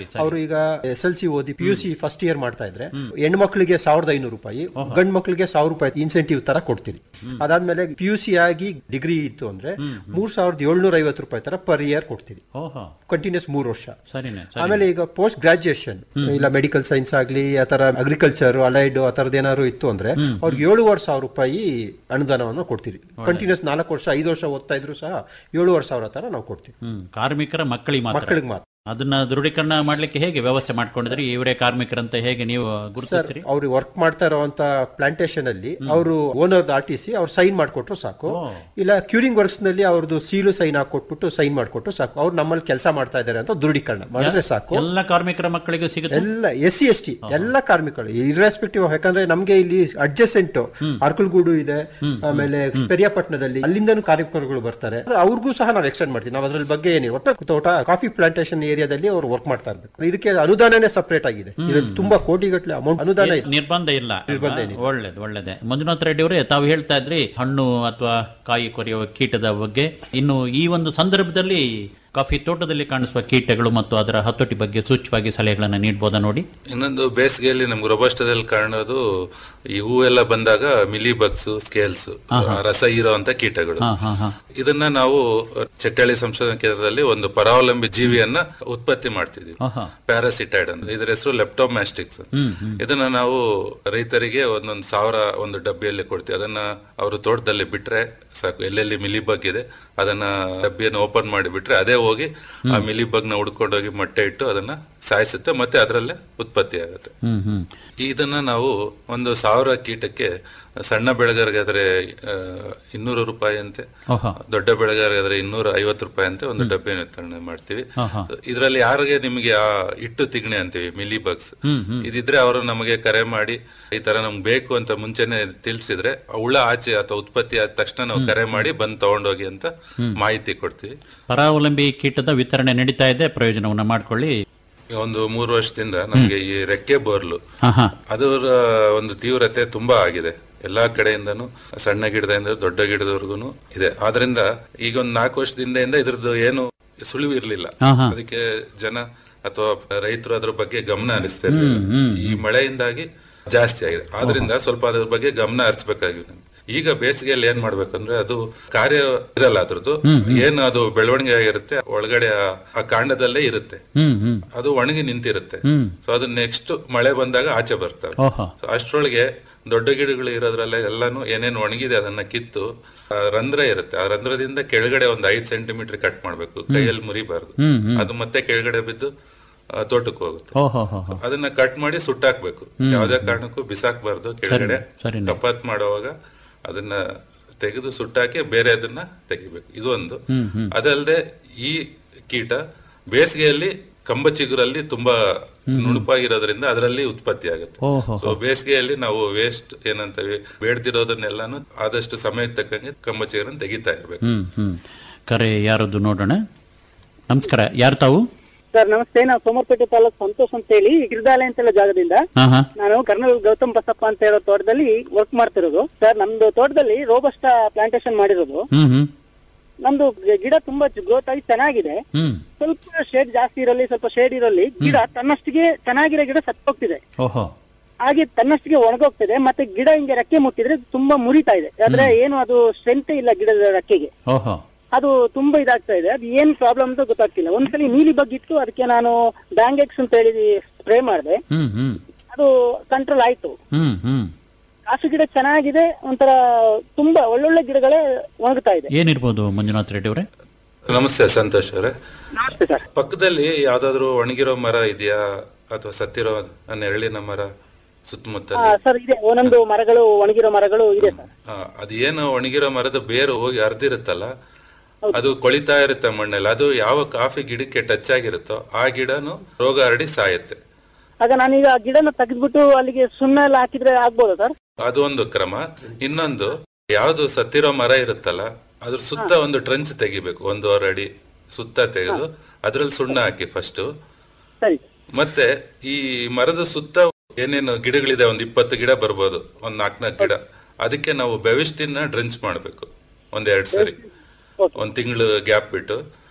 ಅವರು ಈಗ ಎಸ್ ಎಲ್ ಸಿ ಓದಿ P U C first year ಮಾಡ್ತಾ ಇದ್ರೆ ಹೆಣ್ಮಕ್ಳಿಗೆ ಸಾವಿರದ ಐನೂರು ರೂಪಾಯಿ ಗಂಡ್ ಮಕ್ಳಿಗೆ ಸಾವಿರ ರೂಪಾಯಿ ಇನ್ಸೆಂಟಿವ್ ತರ ಕೊಡ್ತೀರಿ ಅದಾದ್ಮೇಲೆ ಪಿ ಯು ಸಿ ಆಗಿ ಡಿಗ್ರಿ ಇತ್ತು ಅಂದ್ರೆ ಮೂರ್ ಸಾವಿರದ ಏಳ್ನೂರ ಐವತ್ತು ರೂಪಾಯಿ ತರ ಪರ್ ಇಯರ್ ಕೊಡ್ತೀರಿ ಓಹೋ ಕಂಟಿನ್ಯೂಸ್ ಮೂರು ವರ್ಷ ಸರಿನೇ ಆಮೇಲೆ ಈಗ ಪೋಸ್ಟ್ ಗ್ರಾಜುಯೇಷನ್ ಇಲ್ಲ ಮೆಡಿಕಲ್ ಸೈನ್ಸ್ ಆಗ್ಲಿ ಆತರ ಅಗ್ರಿಕಲ್ಚರ್ ಅಲೈಡ್ ಆ ತರದ್ ಏನಾದ್ರು ಇತ್ತು ಅಂದ್ರೆ ಅವ್ರಿಗೆ ಏಳುವರೆ ಸಾವಿರ ರೂಪಾಯಿ ಅನುದಾನವನ್ನು ಕೊಡ್ತೀವಿ ಕಂಟಿನ್ಯೂಸ್ ನಾಲ್ಕು ವರ್ಷ ಐದು ವರ್ಷ ಓದ್ತಾ ಇದ್ರು ಸಹ ಏಳುವರೆ ಸಾವಿರ ತರ ನಾವು ಕೊಡ್ತೀವಿ ಹ್ಮ್ ಕಾರ್ಮಿಕರ ಮಕ್ಕಳಿಗೆ ಮಾತ್ರ ಮಕ್ಕಳಿಗೆ ಮಾತ್ರ ಅದನ್ನ ದೃಢೀಕರಣ ಮಾಡ್ಲಿಕ್ಕೆ ಹೇಗೆ ವ್ಯವಸ್ಥೆ ಮಾಡ್ಕೊಂಡಿದ್ರಿ ಇವರೇ ಕಾರ್ಮಿಕರಂತ ಹೇಗೆ ನೀವು ಸರ್ ಗುರುತಿಸ್ತೀರಿ ಅವ್ರಿಗೆ ವರ್ಕ್ ಮಾಡ್ತಾ ಇರುವಂತ ಪ್ಲಾಂಟೇಶನ್ ಅಲ್ಲಿ ಅವರು ಓನರ್ ಆರ್ ಟಿ ಸಿ ಅವ್ರು ಸೈನ್ ಮಾಡ್ಕೊಟ್ರು ಸಾಕು ಇಲ್ಲ ಕ್ಯೂರಿಂಗ್ ವರ್ಕ್ಸ್ ನಲ್ಲಿ ಅವ್ರದ್ದು ಸೀಲು ಸೈನ್ ಹಾಕೊಟ್ಬಿಟ್ಟು ಸೈನ್ ಮಾಡ್ಕೊಟ್ಟು ಸಾಕು ಅವ್ರು ನಮ್ಮಲ್ಲಿ ಕೆಲಸ ಮಾಡ್ತಾ ಇದ್ದಾರೆ ಅಂತ ದೃಢೀಕರಣ ಮಾಡಿದ್ರೆ ಸಾಕು ಎಲ್ಲ ಕಾರ್ಮಿಕರ ಮಕ್ಕಳಿಗೂ ಸಿಗುತ್ತೆ ಎಲ್ಲ ಎಸ್ ಸಿ ಎಸ್ ಟಿ ಎಲ್ಲ ಕಾರ್ಮಿಕರು ಇರ್ರೆಸ್ಪೆಕ್ಟಿವ್ ಯಾಕಂದ್ರೆ ನಮ್ಗೆ ಇಲ್ಲಿ ಅಡ್ಜಸೆಂಟ್ ಅರ್ಕಲ್ಗೂಡು ಇದೆ ಆಮೇಲೆ ಪೆರಿಯಾಪಟ್ಟಣದಲ್ಲಿ ಅಲ್ಲಿಂದನೂ ಕಾರ್ಮಿಕರುಗಳು ಬರ್ತಾರೆ ಅವ್ರಿಗೂ ಸಹ ನಾವು ಎಕ್ಸ್ಟೆಂಡ್ ಮಾಡ್ತೀವಿ ನಾವು ಅದ್ರಲ್ಲಿ ಬಗ್ಗೆ ಏನಿಲ್ಲ ಒಟ್ಟು ತೋಟ ಕಾಫಿ ಪ್ಲಾಂಟೇಶನ್ ಏರಿಯಾದಲ್ಲಿ ಅವ್ರು ವರ್ಕ್ ಮಾಡ್ತಾ ಇರ್ಬೇಕು ಇದಕ್ಕೆ ಅನುದಾನನೇ ಸಪರೇಟ್ ಆಗಿದೆ ಇದರಲ್ಲಿ ತುಂಬಾ ಕೋಟಿಗಟ್ಟಲೆ ಅಮೌಂಟ್ ಅನುದಾನ ಇದೆ ನಿರ್ಬಂಧ ಇಲ್ಲ ನಿರ್ಬಂಧ ಅಲ್ವಾ? ಏನಿಲ್ಲ. ಒಳ್ಳೇದು ಒಳ್ಳೇದೇ ಮಂಜುನಾಥ್ ರೆಡ್ಡಿ ಅವರೇ ತಾವು ಹೇಳ್ತಾ ಇದ್ರಿ ಹಣ್ಣು ಅಥವಾ ಕಾಯಿ ಕೊರೆಯುವ ಕೀಟದ ಬಗ್ಗೆ ಇನ್ನು ಈ ಒಂದು ಸಂದರ್ಭದಲ್ಲಿ ಕಾಫಿ ತೋಟದಲ್ಲಿ ಕಾಣಿಸುವ ಕೀಟಗಳು ಮತ್ತು ಅದರ ಹತೋಟಿ ಬಗ್ಗೆ ಸೂಚ್ಯವಾಗಿ ಸಲಹೆಗಳನ್ನು ನೀಡಬಹುದಾ ನೋಡಿ ಇನ್ನೊಂದು ಬೇಸಿಗೆಯಲ್ಲಿ ನಮ್ಗೆ ರೊಬಸ್ಟದಲ್ಲಿ ಕಾಣೋದು ಈ ಹೂವೆಲ್ಲ ಬಂದಾಗ ಮಿಲಿ ಬಗ್ಸ್ ಸ್ಕೇಲ್ಸ್ ರಸ ಇರುವಂತ ಕೀಟಗಳು ಹಾ ಹಾ ಹಾ ಇದನ್ನ ನಾವು ಚಟ್ಟಳ್ಳಿ ಸಂಶೋಧನಾ ಕೇಂದ್ರದಲ್ಲಿ ಒಂದು ಪರಾವಲಂಬಿ ಜೀವಿಯನ್ನ ಉತ್ಪತ್ತಿ ಮಾಡ್ತಿದ್ವಿ ಆಹಾ. ಪ್ಯಾರಾಸಿಟೈಡ್ ಅಂತ ಇದರ ಹೆಸರು ಲೆಪ್ಟೋಮ್ಯಾಸ್ಟಿಕ್ಸ್ ಹ್ಮ್ ಹ್ಮ್ ಇದನ್ನ ನಾವು ರೈತರಿಗೆ ಒಂದೊಂದು ಸಾವಿರ ಒಂದು ಡಬ್ಬಿಯಲ್ಲಿ ಕೊಡ್ತೀವಿ ಅದನ್ನ ಅವರು ತೋಟದಲ್ಲಿ ಬಿಟ್ರೆ ಸಾಕು ಎಲ್ಲೆಲ್ಲಿ ಮಿಲಿ ಬಗ್ ಇದೆ ಅದನ್ನ ಡಬ್ಬಿಯನ್ನು ಓಪನ್ ಮಾಡಿ ಬಿಟ್ರೆ ಅದೇ ಹೋಗಿ ಆ ಮಿಲಿ ಬಗ್ ನ ಹುಡ್ಕೊಂಡೋಗಿ ಮೊಟ್ಟೆ ಇಟ್ಟು ಅದನ್ನ ಸಾಯಿಸುತ್ತೆ ಮತ್ತೆ ಅದರಲ್ಲೇ ಉತ್ಪತ್ತಿ ಆಗುತ್ತೆ ಹ್ಮ್ ಹ್ಮ್ ಇದನ್ನ ನಾವು ಒಂದು ಸಾವಿರ ಕೀಟಕ್ಕೆ ಸಣ್ಣ ಬೆಳೆಗಾರಗಾದ್ರೆ ಆ, ಇನ್ನೂರು ರೂಪಾಯಿ ಅಂತೆ ಓಹೋ. ದೊಡ್ಡ ಬೆಳೆಗಾರಗಾದ್ರೆ ಇನ್ನೂರ ಐವತ್ತು ರೂಪಾಯಿ ಅಂತೆ ಒಂದು ಡಬ್ಬೆ ವಿತರಣೆ ಮಾಡ್ತೀವಿ ಆಹಾ. ಇದರಲ್ಲಿ ಯಾರಿಗೆ ನಿಮಗೆ ಆ ಇಟ್ಟು ತಿಗಣೆ ಅಂತೀವಿ ಮಿಲಿ ಬಗ್ಸ್ ಹ್ಮ್ ಹ್ಮ್ ಇದಿದ್ರೆ ಅವರು ನಮಗೆ ಕರೆ ಮಾಡಿ ಈ ತರ ನಮ್ಗೆ ಬೇಕು ಅಂತ ಮುಂಚೆನೆ ತಿಳಿಸಿದ್ರೆ ಹುಳ ಆಚೆ ಅಥವಾ ಉತ್ಪತ್ತಿ ಆದ ತಕ್ಷಣ ನಾವು ಕರೆ ಮಾಡಿ ಬಂದು ತಗೊಂಡೋಗಿ ಅಂತ ಮಾಹಿತಿ ಕೊಡ್ತೀವಿ ಪರಾವಲಂಬಿ ಕೀಟದ ವಿತರಣೆ ನಡೀತಾ ಇದೆ ಪ್ರಯೋಜನವನ್ನ ಮಾಡ್ಕೊಳ್ಳಿ ಒಂದು ಮೂರು ವರ್ಷದಿಂದ ನಮ್ಗೆ ಈ ರೆಕ್ಕೆ ಬೋರ್ಲು ಹಾ ಹಾ ಅದರ ಒಂದು ತೀವ್ರತೆ ತುಂಬಾ ಆಗಿದೆ ಎಲ್ಲಾ ಕಡೆಯಿಂದನೂ ಸಣ್ಣ ಗಿಡದಿಂದ ದೊಡ್ಡ ಗಿಡದವರೆಗೂ ಇದೆ ಆದ್ರಿಂದ ಈಗ ಒಂದು ನಾಲ್ಕು ವರ್ಷದಿಂದ ಇದ್ರದ್ದು ಏನು ಸುಳಿವು ಇರ್ಲಿಲ್ಲ ಹಾ, ಹಾ. ಅದಕ್ಕೆ ಜನ ಅಥವಾ ರೈತರು ಅದ್ರ ಬಗ್ಗೆ ಗಮನ ಹರಿಸ್ತಾ ಇರ್ಲಿಲ್ಲ ಈ ಮಳೆಯಿಂದಾಗಿ ಜಾಸ್ತಿ ಆಗಿದೆ ಆದ್ರಿಂದ ಸ್ವಲ್ಪ ಅದ್ರ ಬಗ್ಗೆ ಗಮನ ಹರಿಸ್ಬೇಕಾಗಿದೆ ಈಗ ಬೇಸಿಗೆಯಲ್ಲಿ ಏನ್ ಮಾಡ್ಬೇಕಂದ್ರೆ ಅದು ಕಾರ್ಯ ಇರಲ್ಲ ಅದ್ರದ್ದು ಏನು ಅದು ಬೆಳವಣಿಗೆ ಆಗಿರುತ್ತೆ ಒಳಗಡೆ ಆ- ಆ ಕಾಂಡದಲ್ಲೇ ಇರುತ್ತೆ ಹ್ಮ್ ಹ್ಮ್ ಅದು ಒಣಗಿ ನಿಂತಿರುತ್ತೆ ಹ್ಮ್. ಸೊ ಅದು ನೆಕ್ಸ್ಟ್ ಮಳೆ ಬಂದಾಗ ಆಚೆ ಬರ್ತವೆ ಓಹೋ ಸೊ ಅಷ್ಟ್ರೊಳಗೆ ದೊಡ್ಡ ಗಿಡಗಳು ಇರೋದ್ರಲ್ಲೇ ಎಲ್ಲಾನು ಏನೇನು ಒಣಗಿದೆ ಅದನ್ನ ಕಿತ್ತು ಆ ರಂಧ್ರ ಇರುತ್ತೆ ಆ ರಂಧ್ರದಿಂದ ಕೆಳಗಡೆ ಒಂದು ಐದ್ ಸೆಂಟಿಮೀಟರ್ ಕಟ್ ಮಾಡ್ಬೇಕು ಕೈಯಲ್ಲಿ ಮುರಿಬಾರ್ದು ಹ್ಮ್, ಹ್ಮ್. ಅದು ಮತ್ತೆ ಕೆಳಗಡೆ ಬಿದ್ದು ಆ, ತೋಟಕ್ಕೆ ಹೋಗುತ್ತೆ ಓಹೋ ಹೋ ಹೋ ಅದನ್ನ ಕಟ್ ಮಾಡಿ ಸುಟ್ಟಾಕ್ಬೇಕು ಯಾವುದೇ ಕಾರಣಕ್ಕೂ ಬಿಸಾಕ್ಬಾರ್ದು ಕೆಳಗಡೆ ಸರಿನೇ. ಕಪಾತ್ ಮಾಡುವಾಗ ಅದನ್ನ ತೆಗೆದು ಸುಟ್ಟಾಕಿ ಬೇರೆ ಅದನ್ನ ತೆಗಿಬೇಕು ಇದು ಒಂದು ಹ್ಮ್, ಹ್ಮ್. ಅದಲ್ಲದೆ ಈ ಕೀಟ ಬೇಸಿಗೆಯಲ್ಲಿ ಕಂಬ ಚಿಗುರಲ್ಲಿ ತುಂಬಾ ನುಣುಪಾಗಿರೋದ್ರಿಂದ ಅದರಲ್ಲಿ ಉತ್ಪತ್ತಿ ಆಗುತ್ತೆ ಓಹೋ ಸೊ ಬೇಸಿಗೆಯಲ್ಲಿ ನಾವು ವೇಸ್ಟ್ ಏನಂತೇವೆ ಬೇಡ್ತಿರೋದನ್ನೆಲ್ಲಾನು ಆದಷ್ಟು ಸಮಯಕ್ಕೆ ತಕ್ಕಂಗೆ ಕಂಬ ಚಿಗುರನ್ನು ತೆಗಿತಾ ಇರ್ಬೇಕು ಹ್ಮ್ ಹ್ಮ್ ಕರೆ ಯಾರದ್ದು ನೋಡೋಣ ನಮಸ್ಕಾರ ಯಾರು ತಾವು ಸರ್ ನಮಸ್ತೆ ನಾವು ಸೋಮರ್ಪೇಟೆ ತಾಲೂಕು ಸಂತೋಷ್ ಅಂತ ಹೇಳಿ ಗಿರಿದಾಲೆ ಅಂತೆಲ್ಲ ಜಾಗದಿಂದ ಹಾ ಹಾ ನಾನು ಕರ್ನಲ್ ಗೌತಮ್ ಬಸಪ್ಪ ಅಂತ ಹೇಳೋ ತೋಟದಲ್ಲಿ ವರ್ಕ್ ಮಾಡ್ತಿರೋದು ಸರ್ ನಮ್ದು ತೋಟದಲ್ಲಿ ರೋಬಸ್ಟ ಪ್ಲಾಂಟೇಶನ್ ಮಾಡಿರೋದು ಹ್ಮ್ ಹ್ಮ್ ನಮ್ದು ಗಿಡ ತುಂಬಾ ಗ್ರೋತ್ ಆಗಿ ಚೆನ್ನಾಗಿದೆ ಹ್ಮ್ ಸ್ವಲ್ಪ ಶೇಡ್ ಜಾಸ್ತಿ ಇರಲಿ ಸ್ವಲ್ಪ ಶೇಡ್ ಇರಲಿ ಗಿಡ ತನ್ನಷ್ಟಿಗೆ ಚೆನ್ನಾಗಿರೋ ಗಿಡ ಸತ್ತೋಗ್ತಿದೆ ಓಹೋ ಹಾಗೆ ತನ್ನಷ್ಟಿಗೆ ಒಣಗೋಗ್ತಿದೆ ಮತ್ತೆ ಗಿಡ ಹಿಂಗೆ ರೆಕ್ಕೆ ಮುಟ್ಟಿದ್ರೆ ತುಂಬಾ ಮುರಿತಾ ಇದೆ ಆದ್ರೆ ಏನು ಅದು ಸ್ಟ್ರೆಂತ್ ಇಲ್ಲ ಗಿಡದ ರೆಕ್ಕೆಗೆ ಓಹೋ ಅದು ತುಂಬಾ ಇದಾಗ್ತಾ ಇದೆ ಅದು ಏನ್ ಪ್ರಾಬ್ಲಮ್ ಅಂತ ಗೊತ್ತಾಗ್ತಿಲ್ಲ ಒಂದ್ಸಲಿ ನೀಲಿ ಬಗ್ಗಿತ್ತು ಅದಕ್ಕೆ ನಾನು ಬ್ಯಾಂಗೆಕ್ಸ್ ಅಂತ ಹೇಳಿ ಸ್ಪ್ರೇ ಮಾಡಿದೆ ಹ್ಮ್ ಹ್ಮ್ ಅದು ಕಂಟ್ರೋಲ್ ಆಯ್ತು ಹ್ಮ್ ಹ್ಮ್ ಕಾಫಿ ಗಿಡ ಚೆನ್ನಾಗಿದೆ ಒಂಥರ ತುಂಬಾ ಒಳ್ಳೊಳ್ಳೆ ಗಿಡಗಳೇ ಒಣಗ್ತಾ ಇದೆ ಏನಿರ್ಬೋದು ಮಂಜುನಾಥ್ ರೆಡ್ಡಿ ಅವರೇ ನಮಸ್ತೆ ಸಂತೋಷ್ ಅವರೇ ನಮಸ್ತೆ ಸರ್ ಪಕ್ಕದಲ್ಲಿ ಯಾವ್ದಾದ್ರು ಒಣಗಿರೋ ಮರ ಇದೆಯಾ ಅಥವಾ ಸತ್ತಿರೋ ನೆರಳಿನ ಮರ ಸುತ್ತಮುತ್ತ ಸರ್ ಇದೆ ಒಂದೊಂದು ಮರಗಳು ಒಣಗಿರೋ ಮರಗಳು ಇದೆ ಸರ್ ಆ, ಅದು ಏನು ಒಣಗಿರೋ ಮರದ ಬೇರು ಹೋಗಿ ಹರಿದಿರುತ್ತಲ್ಲ ಅದು ಕೊಳಿತಾ ಇರುತ್ತೆ ಮಣ್ಣಲ್ಲಿ ಅದು ಯಾವ ಕಾಫಿ ಗಿಡಕ್ಕೆ ಟಚ್ ಆಗಿರುತ್ತೋ ಆ ಗಿಡನು ರೋಗ ಹರಡಿ ಸಾಯುತ್ತೆ ಆಗ ನಾನೀಗ ಆ ಗಿಡನ ತೆಗೆದ್ಬಿಟ್ಟು ಅಲ್ಲಿಗೆ ಸುಣ್ಣ ಎಲ್ಲ ಹಾಕಿದ್ರೆ ಆಗ್ಬೋದಾ ಸರ್ ಅದು ಒಂದು ಕ್ರಮ ಇನ್ನೊಂದು ಯಾವ್ದು ಸತ್ತಿರೋ ಮರ ಇರುತ್ತಲ್ಲ ಅದ್ರ ಸುತ್ತ ಒಂದು ಟ್ರಂಚ್ ತೆಗಿಬೇಕು ಒಂದೂವರೆ ಅಡಿ ಸುತ್ತ ತೆಗೆದು ಅದ್ರಲ್ಲಿ ಸುಣ್ಣ ಹಾಕಿ ಫಸ್ಟ್ ಸರಿ ಮತ್ತೆ ಈ ಮರದ ಸುತ್ತ ಏನೇನು ಗಿಡಗಳಿದೆ ಒಂದ್ ಇಪ್ಪತ್ತು ಗಿಡ ಬರ್ಬೋದು ಒಂದ್ ನಾಲ್ಕು ನಾಲ್ಕು ಗಿಡ ಅದಕ್ಕೆ ನಾವು ಬೆವಿಸ್ಟಿನ ಡ್ರೆಂಚ್ ಮಾಡ್ಬೇಕು ಒಂದ್ ಎರಡ್ ಸರಿ ಒಂದ್ ತಿಂಗಳು ಗ್ಯಾಪ್ ಬಿಟ್ಟು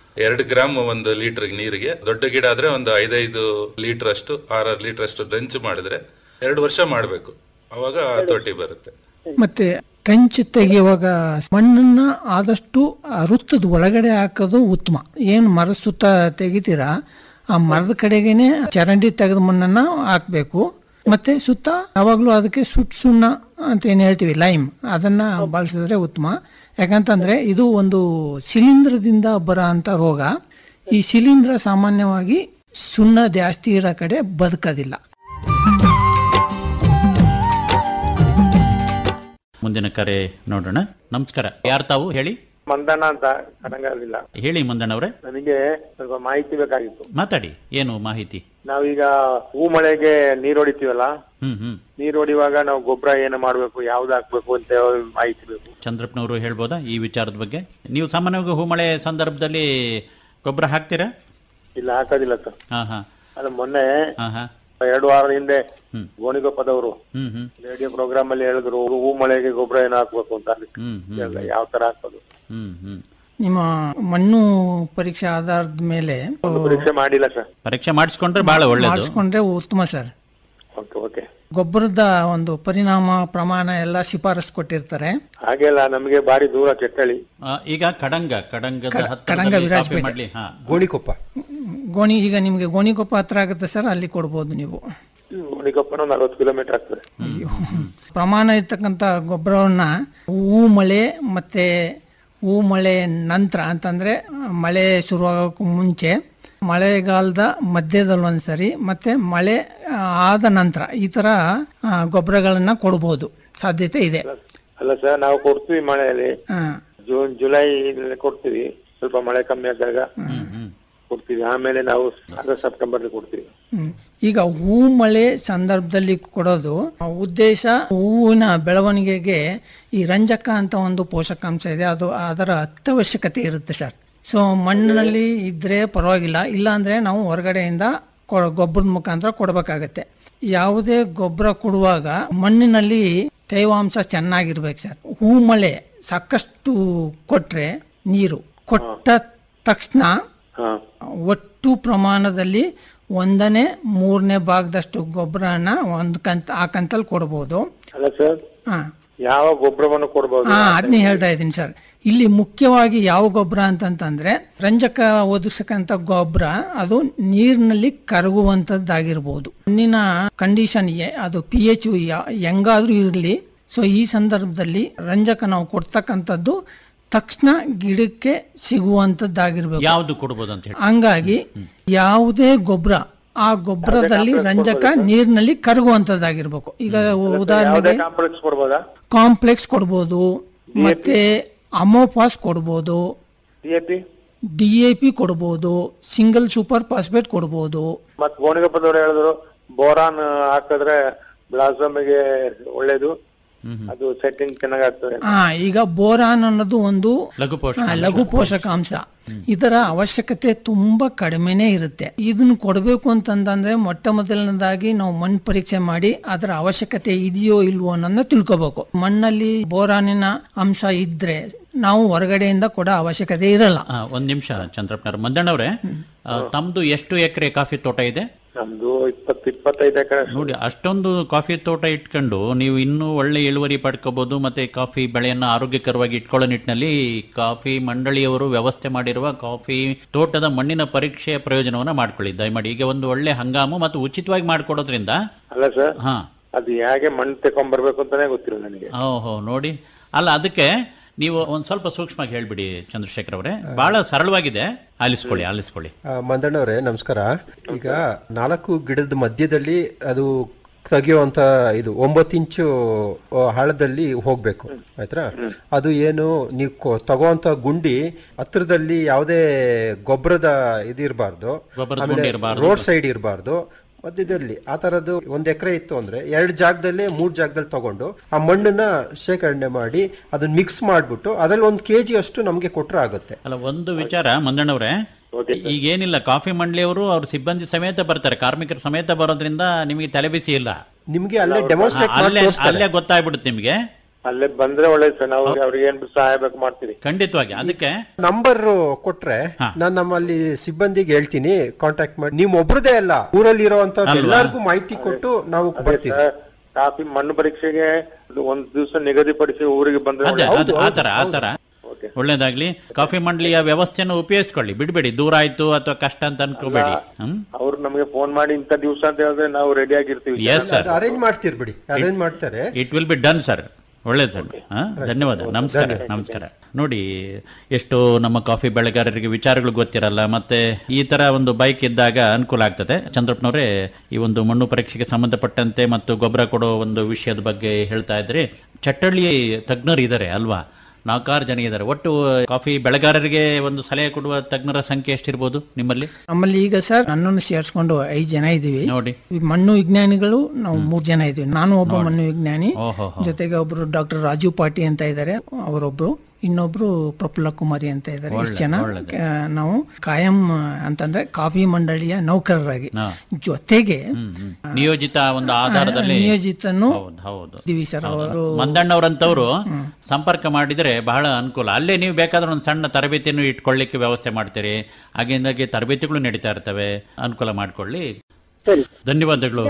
ಎರಡು ಗ್ರಾಮ್ ಒಂದು ಲೀಟರ್ ನೀರಿಗೆ ದೊಡ್ಡ ಗಿಡ ಆದ್ರೆ ಒಂದು ಐದೈದು ಲೀಟರ್ ಅಷ್ಟು ಆರಾರು ಲೀಟರ್ ಅಷ್ಟು ದಂಚು ಮಾಡಿದ್ರೆ ಎರಡು ವರ್ಷ ಮಾಡಬೇಕು ಅವಾಗ ಹತೋಟಿ ಬರುತ್ತೆ ಮತ್ತೆ ಕಂಚು ತೆಗೆಯುವಾಗ ಮಣ್ಣನ್ನ ಆದಷ್ಟು ಆ ವೃತ್ತದ ಒಳಗಡೆ ಹಾಕೋದು ಉತ್ತಮ ಏನು ಮರದ ಸುತ್ತ ತೆಗಿತೀರಾ ಆ ಮರದ ಕಡೆಗೇನೆ ಚರಂಡಿ ತೆಗೆದ ಮಣ್ಣನ್ನ ಹಾಕ್ಬೇಕು ಮತ್ತೆ ಸುತ್ತ ಯಾವಾಗಲೂ ಅದಕ್ಕೆ ಸುಟ್ ಸುಣ್ಣ ಅಂತ ಏನು ಹೇಳ್ತೀವಿ ಲೈಮ್ ಅದನ್ನ ಬಳಸಿದ್ರೆ ಉತ್ತಮ ಯಾಕಂತಂದ್ರೆ ಇದು ಒಂದು ಶಿಲೀಂಧ್ರದಿಂದ ಬರೋ ಅಂತ ರೋಗ ಈ ಶಿಲೀಂಧ್ರ ಸಾಮಾನ್ಯವಾಗಿ ಸುಣ್ಣ ಜಾಸ್ತಿ ಇರೋ ಕಡೆ ಬದುಕೋದಿಲ್ಲ ಮುಂದಿನ ಕರೆ ನೋಡೋಣ ನಮಸ್ಕಾರ ಯಾರು ತಾವು ಹೇಳಿ ಮಂದಣ್ಣ ಅಂತ ಕನಗಾಲಿಲ್ಲ ಹೇಳಿ ಮುಂದಣ್ಣವ್ರೆ ನನಗೆ ಸ್ವಲ್ಪ ಮಾಹಿತಿ ಬೇಕಾಗಿತ್ತು ಮಾತಾಡಿ ಏನು ಮಾಹಿತಿ ನಾವೀಗ ಹೂ ಮಳೆಗೆ ನೀರ್ ಹೊಡಿತೀವಲ್ಲ ಹ್ಮ್ ಹ್ಮ್ ನೀರ್ ಹೊಡಿವಾಗ ನಾವು ಗೊಬ್ಬರ ಏನು ಮಾಡ್ಬೇಕು ಯಾವ್ದು ಹಾಕ್ಬೇಕು ಅಂತ ಮಾಹಿತಿ ಬೇಕು ಚಂದ್ರಪ್ಪನವರು ಹೇಳ್ಬೋದಾ ಈ ವಿಚಾರದ ಬಗ್ಗೆ ನೀವು ಸಾಮಾನ್ಯವಾಗಿ ಹೂಮಳೆ ಸಂದರ್ಭದಲ್ಲಿ ಗೊಬ್ಬರ ಹಾಕ್ತೀರಾ ಇಲ್ಲ ಹಾಕೋದಿಲ್ಲ ಸರ್ ಹಾ ಹಾ ಅದು ಮೊನ್ನೆ ಹಾ ಹಾ ಎರಡು ವಾರದ ಹಿಂದೆ ಗೋಣಿಗೊಪ್ಪದವರು ಹ್ಮ್ ಹ್ಮ್ ರೇಡಿಯೋ ಪ್ರೋಗ್ರಾಮ್ ಅಲ್ಲಿ ಹೇಳಿದ್ರು ಹೂ ಮಳೆಗೆ ಗೊಬ್ಬರ ಏನು ಹಾಕ್ಬೇಕು ಅಂತ ಹ್ಮ್ ಹ್ಮ್ ಕೇಳ್ದೆ, ಯಾವ ತರ ಹಾಕೋದು ಹ್ಮ್ ಹ್ಮ್ ನಿಮ್ಮ ಮಣ್ಣು ಪರೀಕ್ಷೆ ಆಧಾರದ ಮೇಲೆ ಪರೀಕ್ಷೆ ಮಾಡಿಲ್ಲ ಸರ್ ಪರೀಕ್ಷೆ ಮಾಡಿಸ್ಕೊಂಡ್ರೆ ಬಹಳ ಒಳ್ಳೇದು ಮಾಡಿಸ್ಕೊಂಡ್ರೆ ಉತ್ತಮ ಸರ್ ಓಕೆ ಓಕೆ ಗೊಬ್ಬರದ ಒಂದು ಪರಿಣಾಮ ಪ್ರಮಾಣ ಎಲ್ಲ ಶಿಫಾರಸು ಕೊಟ್ಟಿರ್ತಾರೆ ಹಾಗೆಲ್ಲ ನಮಗೆ ಬಾರಿ ದೂರ ಕೆಟ್ಟಳಿ ಆ, ಈಗ ಕಡಂಗ ಕಡಂಗದ ಕಡಂಗ ಹತ್ತಿರದಲ್ಲಿ ಕಾಫಿ ವಿರಾಜಪೇಟೆ. ಮಾಡ್ಲಿ ಹಾ ಗೋಣಿಕೊಪ್ಪ ಗೋಣಿ ಈಗ ನಿಮಗೆ ಗೋಣಿಕೊಪ್ಪ ಹತ್ರ ಆಗುತ್ತೆ ಸರ್ ಅಲ್ಲಿ ಕೊಡ್ಬೋದು ನೀವು ಗೋಣಿಗೊಪ್ಪನ ನಲ್ವತ್ತು ಕಿಲೋಮೀಟರ್ ಆಗ್ತದೆ ಪ್ರಮಾಣ ಇರ್ತಕ್ಕಂಥ ಗೊಬ್ಬರವನ್ನ ಹೂ ಮಳೆ ಮತ್ತೆ ಹೂ ಮಳೆ ನಂತರ ಅಂತಂದ್ರೆ ಮಳೆ ಶುರುವಾಗೋಕ್ಕೂ ಮುಂಚೆ ಮಳೆಗಾಲದ ಮಧ್ಯದಲ್ಲಿ ಒಂದ್ಸರಿ ಮತ್ತೆ ಮಳೆ ಆ, ಆದ ನಂತರ ಈ ತರ ಆ, ಗೊಬ್ಬರಗಳನ್ನ ಕೊಡ್ಬೋದು ಸಾಧ್ಯತೆ ಇದೆ ಅಲ್ಲ ಸರ್ ನಾವು ಕೊಡ್ತೀವಿ ಮಳೆಯಲ್ಲಿ ಹಾ. ಜೂನ್ ಜುಲೈ ಕೊಡ್ತೀವಿ ಸ್ವಲ್ಪ ಮಳೆ ಕಮ್ಮಿ ಆದಾಗ ಕೊಡ್ತೀವಿ ಆಮೇಲೆ ನಾವು ಆಗಸ್ಟ್ ಸೆಪ್ಟೆಂಬರ್ ಕೊಡ್ತೀವಿ ಹ್ಮ್. ಈಗ ಹೂ ಮಳೆ ಸಂದರ್ಭದಲ್ಲಿ ಕೊಡೋದು ಆ ಉದ್ದೇಶ ಹೂವಿನ ಬೆಳವಣಿಗೆಗೆ ಈ ರಂಜಕ ಅಂತ ಒಂದು ಪೋಷಕಾಂಶ ಇದೆ ಅದು ಅದರ ಅತ್ಯವಶ್ಯಕತೆ ಇರುತ್ತೆ ಸರ್ ಸೊ ಮಣ್ಣಿನಲ್ಲಿ ಇದ್ರೆ ಪರವಾಗಿಲ್ಲ ಇಲ್ಲ ಅಂದ್ರೆ ನಾವು ಹೊರಗಡೆಯಿಂದ ಕೊ- ಗೊಬ್ಬರದ ಮುಖಾಂತರ ಕೊಡಬೇಕಾಗತ್ತೆ ಯಾವುದೇ ಗೊಬ್ಬರ ಕೊಡುವಾಗ ಮಣ್ಣಿನಲ್ಲಿ ತೇವಾಂಶ ಚೆನ್ನಾಗಿರ್ಬೇಕು ಸರ್ ಹೂ ಮಳೆ ಸಾಕಷ್ಟು ಕೊಟ್ರೆ ನೀರು ಕೊಟ್ಟ ತಕ್ಷಣ ಒಟ್ಟು ಪ್ರಮಾಣದಲ್ಲಿ ಒಂದನೇ ಮೂರನೇ ಭಾಗದಷ್ಟು ಗೊಬ್ಬರನ ಒಂದು ಕಂತ ಆ ಕಂತಲ್ಲಿ ಕೊಡ್ಬೋದು ಅಲ್ಲ ಸರ್ ಹಾ ಯಾವ ಗೊಬ್ಬರವನ್ನು ಕೊಡ್ಬೋದು ಹಾ ಅದನ್ನೇ ಹೇಳ್ತಾ ಇದ್ದೀನಿ ಸರ್ ಇಲ್ಲಿ ಮುಖ್ಯವಾಗಿ ಯಾವ ಗೊಬ್ಬರ ಅಂತಂತಂದ್ರೆ ರಂಜಕ ಒದಗಿಸಕ್ಕಂತ ಗೊಬ್ಬರ ಅದು ನೀರಿನಲ್ಲಿ ಕರಗುವಂತದ್ದಾಗಿರ್ಬೋದು ಮಣ್ಣಿನ ಕಂಡೀಷನ್ ಅದು ಪಿ ಎಚ್ ಹೆಂಗಾದ್ರೂ ಇರಲಿ ಸೊ ಈ ಸಂದರ್ಭದಲ್ಲಿ ರಂಜಕ ನಾವು ಕೊಡ್ತಕ್ಕಂಥದ್ದು ತಕ್ಷಣ ಗಿಡಕ್ಕೆ ಸಿಗುವಂತದ್ದಾಗಿರ್ಬೇಕು ಯಾವ್ದು ಕೊಡ್ಬೋದು ಅಂತ ಹೇಳಿ ಹಂಗಾಗಿ ಯಾವುದೇ ಗೊಬ್ಬರ ಆ ಗೊಬ್ಬರದಲ್ಲಿ ರಂಜಕ ನೀರಿನಲ್ಲಿ ಕರಗುವಂತದ್ದಾಗಿರ್ಬೇಕು ಈಗ ಯಾವುದೇ ಉದಾಹರಣೆಗೆ ಕಾಂಪ್ಲೆಕ್ಸ್ ಕೊಡ್ಬೋದಾ ಕಾಂಪ್ಲೆಕ್ಸ್ ಕೊಡ್ಬೋದು ಮತ್ತೆ ಅಮೋಫಾಸ್ ಕೊಡ್ಬೋದು D A P D A P ಕೊಡ್ಬೋದು ಸಿಂಗಲ್ ಸೂಪರ್ ಫಾಸ್ಫೇಟ್ ಕೊಡ್ಬೋದು ಮತ್ ಗೋಣಿಗೊಪ್ಪದವ್ರು ಹೇಳಿದ್ರು ಬೋರಾನ್ ಹಾಕಿದ್ರೆ ಬ್ಲಾಸಮ್ಗೆ ಒಳ್ಳೇದು ಅದು ಸೆಟ್ಟಿಂಗ್ ಚೆನ್ನಾಗಾಗ್ತದೆ ಆ ಈಗ ಬೋರಾನ್ ಅನ್ನೋದು ಒಂದು ಲಘು ಆ, ಲಘು ಪೋಷಕಾಂಶ ಇದರ ಅವಶ್ಯಕತೆ ತುಂಬಾ ಕಡಿಮೆನೇ ಇರುತ್ತೆ ಇದನ್ನ ಕೊಡಬೇಕು ಅಂತಂದ್ರೆ ಮೊಟ್ಟ ಮೊದಲನೇದಾಗಿ ನಾವು ಮಣ್ಣು ಪರೀಕ್ಷೆ ಮಾಡಿ ಅದರ ಅವಶ್ಯಕತೆ ಇದೆಯೋ ಇಲ್ವೋ ಅನ್ನೋದನ್ನ ತಿಳ್ಕೋಬೇಕು ಮಣ್ಣಲ್ಲಿ ಬೋರಾನಿನ ಅಂಶ ಇದ್ರೆ ನಾವು ಹೊರಗಡೆಯಿಂದ ಕೊಡೋ ಅವಶ್ಯಕತೆ ಇರಲ್ಲ ಆ, ಒಂದ್ ನಿಮಿಷ ಚಂದ್ರಪ್ಪನವ್ರ ಮಂದಣ್ಣವ್ರೆ ಆ, ತಮ್ದು ಎಷ್ಟು ಎಕರೆ ಕಾಫಿ ತೋಟ ಇದೆ ನಮ್ದು ಇಪ್ಪತ್ತು ಇಪ್ಪತ್ತೈದು ಎಕರೆ ನೋಡಿ ಅಷ್ಟೊಂದು ಕಾಫಿ ತೋಟ ಇಟ್ಕೊಂಡು ನೀವು ಇನ್ನೂ ಒಳ್ಳೆ ಇಳುವರಿ ಪಡ್ಕೋಬಹುದು ಮತ್ತೆ ಕಾಫಿ ಬೆಳೆಯನ್ನ ಆರೋಗ್ಯಕರವಾಗಿ ಇಟ್ಕೊಳ್ಳೋ ನಿಟ್ಟಿನಲ್ಲಿ ಕಾಫಿ ಮಂಡಳಿಯವರು ವ್ಯವಸ್ಥೆ ಮಾಡಿರುವ ಕಾಫಿ ತೋಟದ ಮಣ್ಣಿನ ಪರೀಕ್ಷೆಯ ಪ್ರಯೋಜನವನ್ನ ಮಾಡ್ಕೊಳ್ಳಿ ದಯಮಾಡಿ ಈಗ ಒಂದು ಒಳ್ಳೆ ಹಂಗಾಮು ಮತ್ತು ಉಚಿತವಾಗಿ ಮಾಡ್ಕೊಡೋದ್ರಿಂದ ಅಲ್ಲ ಸರ್ ಹಾ ಅದು ಹೇಗೆ ಮಣ್ಣು ತಕೊಂಡ್ಬರ್ಬೇಕು ಅಂತಾನೆ ಗೊತ್ತಿಲ್ಲ ನನಗೆ ಓಹೋ ನೋಡಿ ಅಲ್ಲ ಅದಕ್ಕೆ ನೀವು ಒಂದ್ ಸ್ವಲ್ಪ ಸೂಕ್ಷ್ಮವಾಗಿ ಹೇಳ್ಬಿಡಿ ಚಂದ್ರಶೇಖರ್ ಅವರೇ ಬಹಳ ಸರಳವಾಗಿದೆ ಆಲಿಸ್ಕೊಳ್ಳಿ ಆಲಿಸ್ಕೊಳ್ಳಿ ಆ, ಮಂದಣ್ಣವ್ರೆ ನಮಸ್ಕಾರ ಈಗ ನಾಲ್ಕು ಗಿಡದ ಮಧ್ಯದಲ್ಲಿ ಅದು ತೆಗೆಯುವಂತ ಇದು ಒಂಬತ್ತು ಇಂಚು ಆ, ಆಳದಲ್ಲಿ ಹೋಗ್ಬೇಕು ಆಯ್ತಾ ಅದು ಏನು ನೀವು ಕೊ- ತಗೋವಂತ ಗುಂಡಿ ಹತ್ರದಲ್ಲಿ ಯಾವುದೇ ಗೊಬ್ಬರದ ಇದಿರಬಾರ್ದು ಗೊಬ್ಬರದ ಗುಂಡಿ ಇರ್ಬಾರ್ದು. ರೋಡ್ ಸೈಡ್ ಇರಬಾರ್ದು ಮಧ್ಯದಲ್ಲಿ ಆ ತರದ್ದು ಒಂದ್ ಎಕರೆ ಇತ್ತು ಅಂದ್ರೆ ಎರಡು ಜಾಗದಲ್ಲಿ ಮೂರ್ ಜಾಗದಲ್ಲಿ ತಗೊಂಡು ಆ ಮಣ್ಣನ್ನ ಶೇಖರಣೆ ಮಾಡಿ ಅದನ್ನ ಮಿಕ್ಸ್ ಮಾಡ್ಬಿಟ್ಟು ಅದ್ರಲ್ಲಿ ಒಂದ್ ಕೆಜಿ ಅಷ್ಟು ನಮ್ಗೆ ಕೊಟ್ರೆ ಆಗುತ್ತೆ ಅಲ್ಲ ಒಂದು ವಿಚಾರ ಮಂದಣ್ಣವ್ರೆ ಈಗ ಏನಿಲ್ಲ ಕಾಫಿ ಮಂಡಳಿಯವರು ಅವ್ರ ಸಿಬ್ಬಂದಿ ಸಮೇತ ಬರ್ತಾರೆ ಕಾರ್ಮಿಕರ ಸಮೇತ ಬರೋದ್ರಿಂದ ನಿಮಗೆ ತಲೆಬಿಸಿ ಇಲ್ಲ ನಿಮ್ಗೆ ಅಲ್ಲೇ ಡೆಮಾನ್ಸ್ಟ್ರೇಟ್ ಅಲ್ಲೇ ಅಲ್ಲೇ ಗೊತ್ತಾಗ್ಬಿಡುತ್ತೆ ನಿಮಗೆ ಅಲ್ಲೇ ಬಂದ್ರೆ ಒಳ್ಳೇದು ಸರ್ ನಾವು ಅವ್ರಿಗೆ ಏನ್ ಸಹಾಯ ಬೇಕು ಮಾಡ್ತೀವಿ ಖಂಡಿತವಾಗಿ ಅದಕ್ಕೆ ನಂಬರ್ ಕೊಟ್ರೆ ನಾನು ನಮ್ಮಲ್ಲಿ ಸಿಬ್ಬಂದಿಗೆ ಹೇಳ್ತೀನಿ ಕಾಂಟ್ಯಾಕ್ಟ್ ಮಾಡಿ ನೀವು ಒಬ್ರದೇ ಅಲ್ಲ ಊರಲ್ಲಿ ಇರೋಂತ ಅಲ್ವಾ? ಎಲ್ಲರಿಗೂ ಮಾಹಿತಿ ಕೊಟ್ಟು ನಾವು ಬರ್ತೀವಿ ಸರ್, ಕಾಫಿ ಮಣ್ಣು ಪರೀಕ್ಷೆಗೆ ಒಂದ್ ದಿವಸ ನಿಗದಿಪಡಿಸಿ ಊರಿಗೆ ಬಂದ್ರೆ ಅದೇ ಒಳ್ಳೇದು. ಅದು ಆತರ ಆತರ ಒಳ್ಳೇದಾಗ್ಲಿ ಕಾಫಿ ಮಂಡಳಿಯ ವ್ಯವಸ್ಥೆಯನ್ನು ಉಪಯೋಗಿಸ್ಕೊಳ್ಳಿ ಬಿಡ್ಬೇಡಿ ದೂರ ಆಯ್ತು ಅಥವಾ ಕಷ್ಟ ಅಂತ ಅನ್ಕೋಬೇಡಿ ಹ್ಮ್ ಅವ್ರು ನಮಗೆ ಫೋನ್ ಮಾಡಿ ಇಂಥ ದಿವಸ ಅಂತ ಹೇಳಿದ್ರೆ ನಾವು ರೆಡಿ ಆಗಿರ್ತೀವಿ Yes, sir. ಅರೇಂಜ್ ಮಾಡ್ತೀರಿ ಬಿಡಿ ಅರೇಂಜ್ ಮಾಡ್ತಾರೆ it will be done sir ಒಳ್ಳೇದು ಸರ್ ಧನ್ಯವಾದ ನಮಸ್ಕಾರ ನಮಸ್ಕಾರ ನೋಡಿ ಎಷ್ಟು ನಮ್ಮ ಕಾಫಿ ಬೆಳೆಗಾರರಿಗೆ ವಿಚಾರಗಳು ಗೊತ್ತಿರಲ್ಲ ಮತ್ತೆ ಈ ತರ ಒಂದು ಬೈಕ್ ಇದ್ದಾಗ ಅನುಕೂಲ ಆಗ್ತದೆ ಚಂದ್ರಪ್ಪನವರೇ ಈ ಒಂದು ಮಣ್ಣು ಪರೀಕ್ಷೆಗೆ ಸಂಬಂಧಪಟ್ಟಂತೆ ಮತ್ತು ಗೊಬ್ಬರ ಕೊಡೋ ಒಂದು ವಿಷಯದ ಬಗ್ಗೆ ಹೇಳ್ತಾ ಇದ್ರೆ ಚಟ್ಟಳ್ಳಿ ತಜ್ಞರು ಇದ್ದಾರೆ ಅಲ್ವಾ ನಾಲ್ಕಾರು ಜನ ಇದ್ದಾರೆ ಒಟ್ಟು ಕಾಫಿ ಬೆಳೆಗಾರರಿಗೆ ಒಂದು ಸಲಹೆ ಕೊಡುವ ತಜ್ಞರ ಸಂಖ್ಯೆ ಎಷ್ಟಿರ್ಬೋದು ನಿಮ್ಮಲ್ಲಿ ನಮ್ಮಲ್ಲಿ ಈಗ ಸರ್ ನನ್ನನ್ನು ಸೇರಿಸ್ಕೊಂಡು ಐದು ಜನ ಇದೀವಿ ನೋಡಿ ಈ ಮಣ್ಣು ವಿಜ್ಞಾನಿಗಳು ನಾವು ಮೂರ್ ಜನ ಇದೀವಿ ನಾನು ಒಬ್ಬ ಮಣ್ಣು ವಿಜ್ಞಾನಿ ಓಹೋ ಜೊತೆಗೆ ಒಬ್ರು ಡಾಕ್ಟರ್ ರಾಜು ಪಾಟಿ ಅಂತ ಇದ್ದಾರೆ ಅವರೊಬ್ರು ಇನ್ನೊಬ್ರು ಪ್ರಫುಲ್ಲ ಕುಮಾರಿ ಅಂತ ಇದ್ದಾರೆ ಇಷ್ಟು ಜನ ಒಳ್ಳೆದು. ಆ, ನಾವು ಕಾಯಂ ಆ, ಅಂತಂದ್ರೆ ಕಾಫಿ ಮಂಡಳಿಯ ನೌಕರರಾಗಿ ಹಾ. ಜೊತೆಗೆ ಹ್ಮ್, ಹ್ಮ್. ನಿಯೋಜಿತ ಒಂದು ಆಧಾರದಲ್ಲಿ ನಿಯೋಜಿತನು ಹೌದು ಹೌದು ಇದೀವಿ ಸರ್ ಅವರು ಮಂದಣ್ಣವ್ರಂತವ್ರು ಸಂಪರ್ಕ ಮಾಡಿದ್ರೆ ಬಹಳ ಅನುಕೂಲ ಅಲ್ಲೇ ನೀವು ಬೇಕಾದ್ರೆ ಒಂದು ಸಣ್ಣ ತರಬೇತಿಯನ್ನು ಇಟ್ಕೊಳ್ಳಿಕ್ಕೆ ವ್ಯವಸ್ಥೆ ಮಾಡ್ತೀರಿ ಹಾಗೆಂದಾಗಿ ತರಬೇತಿಗಳು ನಡೀತಾ ಇರ್ತವೆ ಅನುಕೂಲ ಮಾಡ್ಕೊಳ್ಳಿ ಧನ್ಯವಾದಗಳು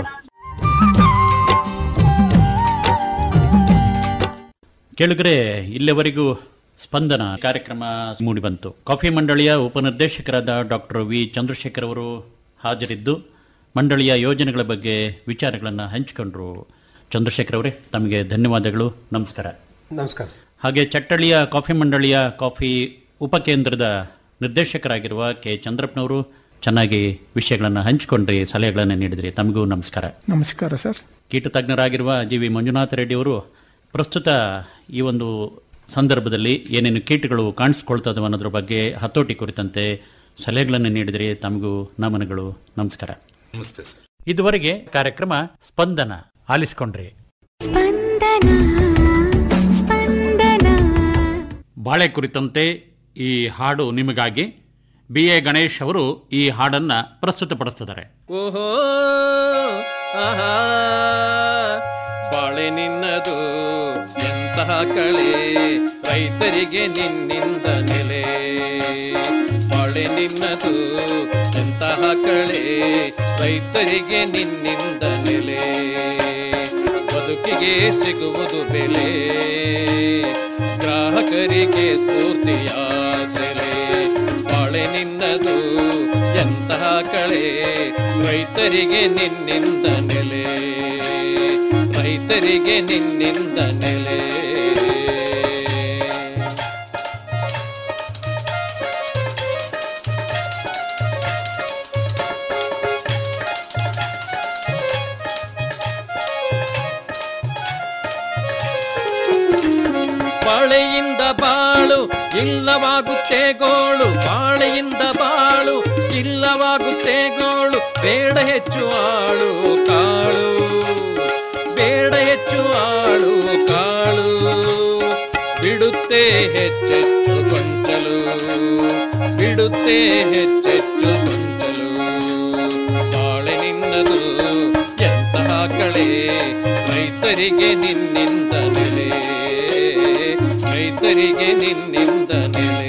ಕೇಳಿದ್ರೆ ಇಲ್ಲಿವರೆಗೂ ಸ್ಪಂದನ ಕಾರ್ಯಕ್ರಮ ಮೂಡಿ ಬಂತು ಕಾಫಿ ಮಂಡಳಿಯ ಉಪನಿರ್ದೇಶಕರಾದ ಡಾಕ್ಟರ್ ವಿ ಚಂದ್ರಶೇಖರ್ ಅವರು ಹಾಜರಿದ್ದು ಮಂಡಳಿಯ ಯೋಜನೆಗಳ ಬಗ್ಗೆ ವಿಚಾರಗಳನ್ನು ಹಂಚಿಕೊಂಡ್ರು ಚಂದ್ರಶೇಖರ್ ಅವರೇ ತಮಗೆ ಧನ್ಯವಾದಗಳು ನಮಸ್ಕಾರ ನಮಸ್ಕಾರ ಹಾಗೆ ಚಟ್ಟಳ್ಳಿಯ ಕಾಫಿ ಮಂಡಳಿಯ ಕಾಫಿ ಉಪಕೇಂದ್ರದ ನಿರ್ದೇಶಕರಾಗಿರುವ ಕೆ ಚಂದ್ರಪ್ಪನವರು ಚೆನ್ನಾಗಿ ವಿಷಯಗಳನ್ನು ಹಂಚಿಕೊಂಡ್ರಿ ಸಲಹೆಗಳನ್ನು ನೀಡಿದ್ರಿ ತಮಗೂ ನಮಸ್ಕಾರ ನಮಸ್ಕಾರ ಸರ್ ಕೀಟ ತಜ್ಞರಾಗಿರುವ ಜಿ ವಿ ಮಂಜುನಾಥ ರೆಡ್ಡಿ ಅವರು ಪ್ರಸ್ತುತ ಈ ಒಂದು ಸಂದರ್ಭದಲ್ಲಿ ಏನೇನು ಕೀಟಗಳು ಕಾಣಿಸ್ಕೊಳ್ತದವ ಅನ್ನೋದ್ರ ಬಗ್ಗೆ ಹತೋಟಿ ಕುರಿತಂತೆ ಸಲಹೆಗಳನ್ನು ನೀಡಿದ್ರಿ ತಮಗೂ ನಮನಗಳು ನಮಸ್ಕಾರ ನಮಸ್ತೆ ಸರ್ ಇದುವರೆಗೆ ಕಾರ್ಯಕ್ರಮ ಸ್ಪಂದನ ಆಲಿಸ್ಕೊಂಡ್ರಿ ಬಾಳೆ ಕುರಿತಂತೆ ಈ ಹಾಡು ನಿಮಗಾಗಿ ಬಿ ಎ ಗಣೇಶ್ ಅವರು ಈ ಹಾಡನ್ನ ಪ್ರಸ್ತುತಪಡಿಸ್ತಿದ್ದಾರೆ ಓಹೋ ಆಹಾ ಬಾಳೆ ನಿನ್ನದು ಎಂತಹ ಕಳೆ ರೈತರಿಗೆ ನಿನ್ನಿಂದ ನೆಲೆ ಬಾಳೆ ನಿನ್ನದು ಎಂತಹ ಕಳೆ ರೈತರಿಗೆ ನಿನ್ನಿಂದ ನೆಲೆ ಬದುಕಿಗೆ ಸಿಗುವುದು ಬೆಲೆ ಗ್ರಾಹಕರಿಗೆ ಸ್ಫೂರ್ತಿಯ ಸೆಲೆ ಬಾಳೆ ನಿನ್ನದು ಎಂತಹ ಕಳೆ ರೈತರಿಗೆ ನಿನ್ನಿಂದ ನೆಲೆ ರೈತರಿಗೆ ನಿನ್ನಿಂದ ನೆಲೆ ಬಾಳೆಯಿಂದ ಬಾಳು ಇಲ್ಲವಾಗುತ್ತೆ ಗೋಳು ಬಾಳೆಯಿಂದ ಬಾಳು ಇಲ್ಲವಾಗುತ್ತೆ ಗೋಳು ಬೇಡ ಹೆಚ್ಚು ಆಳು ಕಾಳು ಬೇಡ ಹೆಚ್ಚು ಆಳು ಕಾಳು ಬಿಡುತ್ತೆ ಹೆಚ್ಚೆಚ್ಚು ಗೊಂಚಲು ಬಿಡುತ್ತೆ ಹೆಚ್ಚೆಚ್ಚು ಗೊಂಚಲು ಬಾಳೆ ನಿನ್ನದು ಎಂತಹ ಕಳೆ ರೈತರಿಗೆ ನಿನ್ನಿಂದ ನೆಲೆ ರೈತರಿಗೆ ನಿನ್ನಿಂದ ನೆಲೆ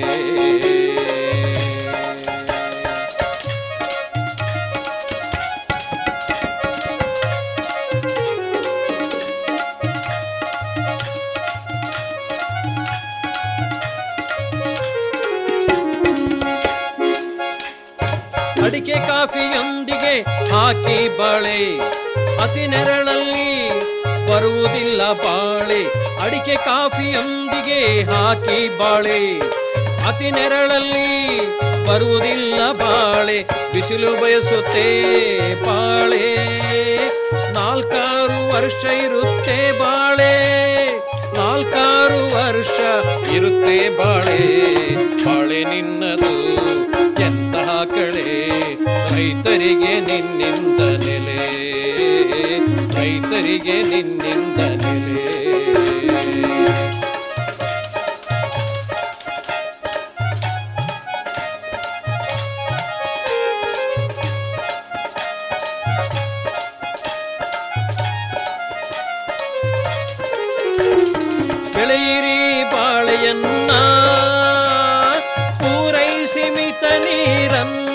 ಅಡಿಕೆ ಕಾಫಿಯೊಂದಿಗೆ ಹಾಕಿ ಬಾಳೆ ಅತಿ ನೆರಳಲ್ಲಿ ಬರುವುದಿಲ್ಲ ಬಾಳೆ ಅಡಿಕೆ ಕಾಫಿಯೊಂದಿಗೆ ಹಾಕಿ ಬಾಳೆ ಅತಿ ನೆರಳಲ್ಲಿ ಬರುವುದಿಲ್ಲ ಬಾಳೆ ಬಿಸಿಲು ಬಯಸುತ್ತೆ ಬಾಳೆ ನಾಲ್ಕಾರು ವರ್ಷ ಇರುತ್ತೆ ಬಾಳೆ ನಾಲ್ಕಾರು ವರ್ಷ ಇರುತ್ತೆ ಬಾಳೆ ಬಾಳೆ ನಿನ್ನದು ಎಂತಹ ಕಳೆ ರೈತರಿಗೆ ನಿನ್ನಿಂದ ನೆಲೆ ರೈತರಿಗೆ ನಿನ್ನಿಂದ ನೆಲೆ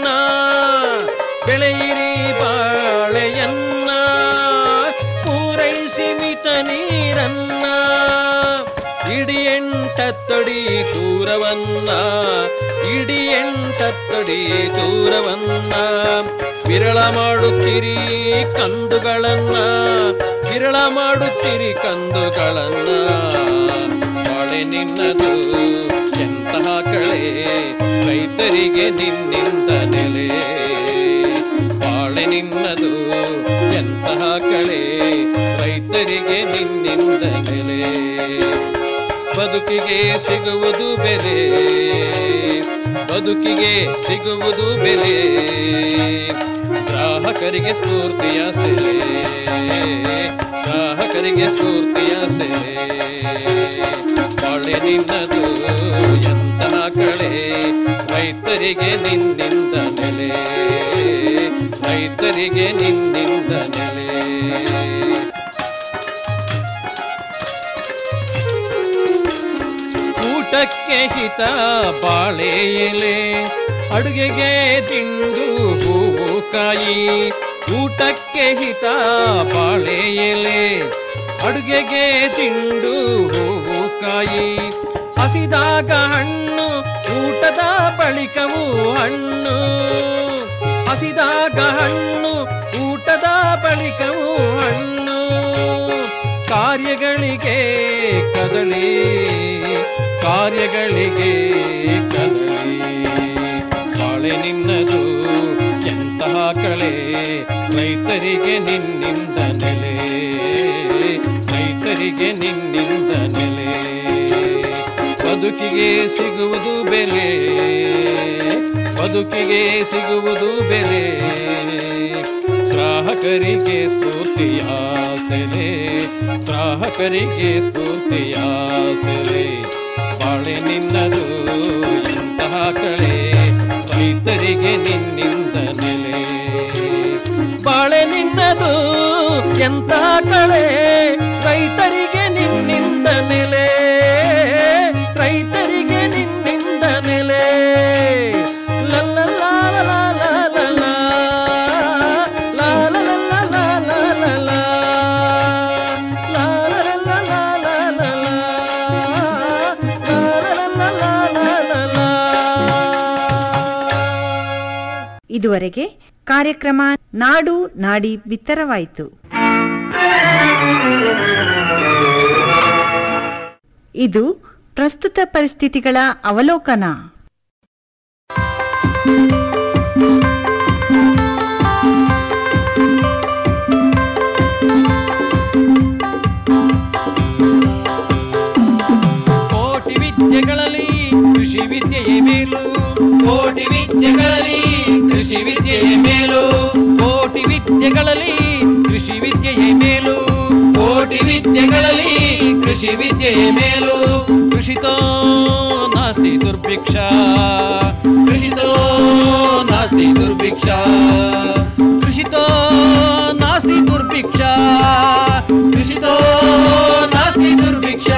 ಬೆಳೆಯಿರಿ ಬಾಳೆಯನ್ನ ಪೂರೈಸಿ ಮಿತ ನೀರನ್ನ ಇಡಿ ಎಂಟತ್ತಡಿ ದೂರವನ್ನ ಇಡಿ ಎಂಟತ್ತಡಿ ದೂರವನ್ನ ವಿರಳ ಮಾಡುತ್ತೀರಿ ಕಂದುಗಳನ್ನ ವಿರಳ ಮಾಡುತ್ತೀರಿ ಕಂದುಗಳನ್ನ ಬಾಳೆ ನಿನ್ನದು ಎಂತಹ ಕಳೆ ರೈತರಿಗೆ ನಿನ್ನಿಂದ ನೆಲೆ ಬಾಳೆ ನಿನ್ನದು ಎಂತಹ ಕಳೆ ರೈತರಿಗೆ ನಿನ್ನಿಂದ ನೆಲೆ ಬದುಕಿಗೆ ಸಿಗುವುದು ಬೆಲೆ ಬದುಕಿಗೆ ಸಿಗುವುದು ಬೆಲೆ ಗ್ರಾಹಕರಿಗೆ ಸ್ಫೂರ್ತಿಯ ಸೆಲೆ ಗ್ರಾಹಕರಿಗೆ ಸ್ಫೂರ್ತಿಯ ಸೆಲೆ ಬಾಳೆ ನಿನ್ನದು ಎಂತಹ ಕಳೆ ರೈತರಿಗೆ ನಿನ್ನಿಂದ ನೆಲೆ ರೈತರಿಗೆ ನಿನ್ನಿಂದ ನೆಲೆ ಊಟಕ್ಕೆ ಹಿತ ಬಾಳೆ ಎಲೆ ಅಡುಗೆಗೆ ತಿಂಡು ಹೂವು ಕಾಯಿ ಊಟಕ್ಕೆ ಹಿತ ಬಾಳೆ ಎಲೆ ಅಡುಗೆಗೆ ತಿಂಡು ಹೂವು ಕಾಯಿ ಹಸಿದಾಗ ಹಣ್ಣು ಊಟದ ಬಳಿಕವು ಹಣ್ಣು ಹಸಿದಾಗ ಹಣ್ಣು ಊಟದ ಬಳಿಕವು ಹಣ್ಣು ಕಾರ್ಯಗಳಿಗೆ ಕದಳಿ ಕಾರ್ಯಗಳಿಗೆ ಕದಳಿ ಬಾಳೆ ನಿನ್ನದು ಎಂತಹ ಕಳೆ ರೈತರಿಗೆ ನಿನ್ನಿಂದ ನೆಲೆ ರೈತರಿಗೆ ನಿನ್ನಿಂದ ನೆಲೆ ಬದುಕಿಗೆ ಸಿಗುವುದು ಬೆಲೆ ಬದುಕಿಗೆ ಸಿಗುವುದು ಬೆಲೆ ಗ್ರಾಹಕರಿಗೆ ಸ್ಫೂರ್ತಿಯ ಸೆಲೆ ಗ್ರಾಹಕರಿಗೆ ಸ್ಫೂರ್ತಿಯ ಸೆಲೆ ಬಾಳೆ ನಿನ್ನದು ಎಂತಹ ಕಳೆ ರೈತರಿಗೆ ನಿನ್ನಿಂದ ನೆಲೆ ಬಾಳೆ ನಿನ್ನದು ಎಂತಹ ಕಳೆ ರೈತರಿಗೆ ನಿನ್ನಿಂದ ನೆಲೆ ರೈತರಿಗೆ ನಿನ್ನಿಂದ ನೆಲೆ ಇದುವರೆಗೆ ಕಾರ್ಯಕ್ರಮ ನಾಡು ನಾಡಿ ಬಿತ್ತರವಾಯಿತು ಇದು ಪ್ರಸ್ತುತ ಪರಿಸ್ಥಿತಿಗಳ ಅವಲೋಕನ ಕೋಟಿ ವಿದ್ಯೆಗಳಲ್ಲಿ ಕೃಷಿ ವಿದ್ಯೆಯೇ ಮೇಲು ಕೋಟಿ ವಿದ್ಯೆಗಳಲ್ಲಿ ಕೃಷಿ ವಿದ್ಯೆಯೇ ಮೇಲು ಕೋಟಿ ವಿದ್ಯೆಗಳಲ್ಲಿ ಕೃಷಿ ವಿದ್ಯೆಯೇ ಮೇಲು ಕೋಟಿ ವಿದ್ಯೆಗಳಲ್ಲಿ ಕೃಷಿ ವಿದ್ಯೆಯೇ ಮೇಲು ಕೃಷಿತೋ ನಾಸ್ತಿ ದುರ್ಭಿಕ್ಷ ಕೃಷಿತೋ ನಾಸ್ತಿ ದುರ್ಭಿಕ್ಷ ಕೃಷಿತೋ ನಾಸ್ತಿ ದುರ್ಭಿಕ್ಷ ಕೃಷಿತೋ ನಾಸ್ತಿ ದುರ್ಭಿಕ್ಷ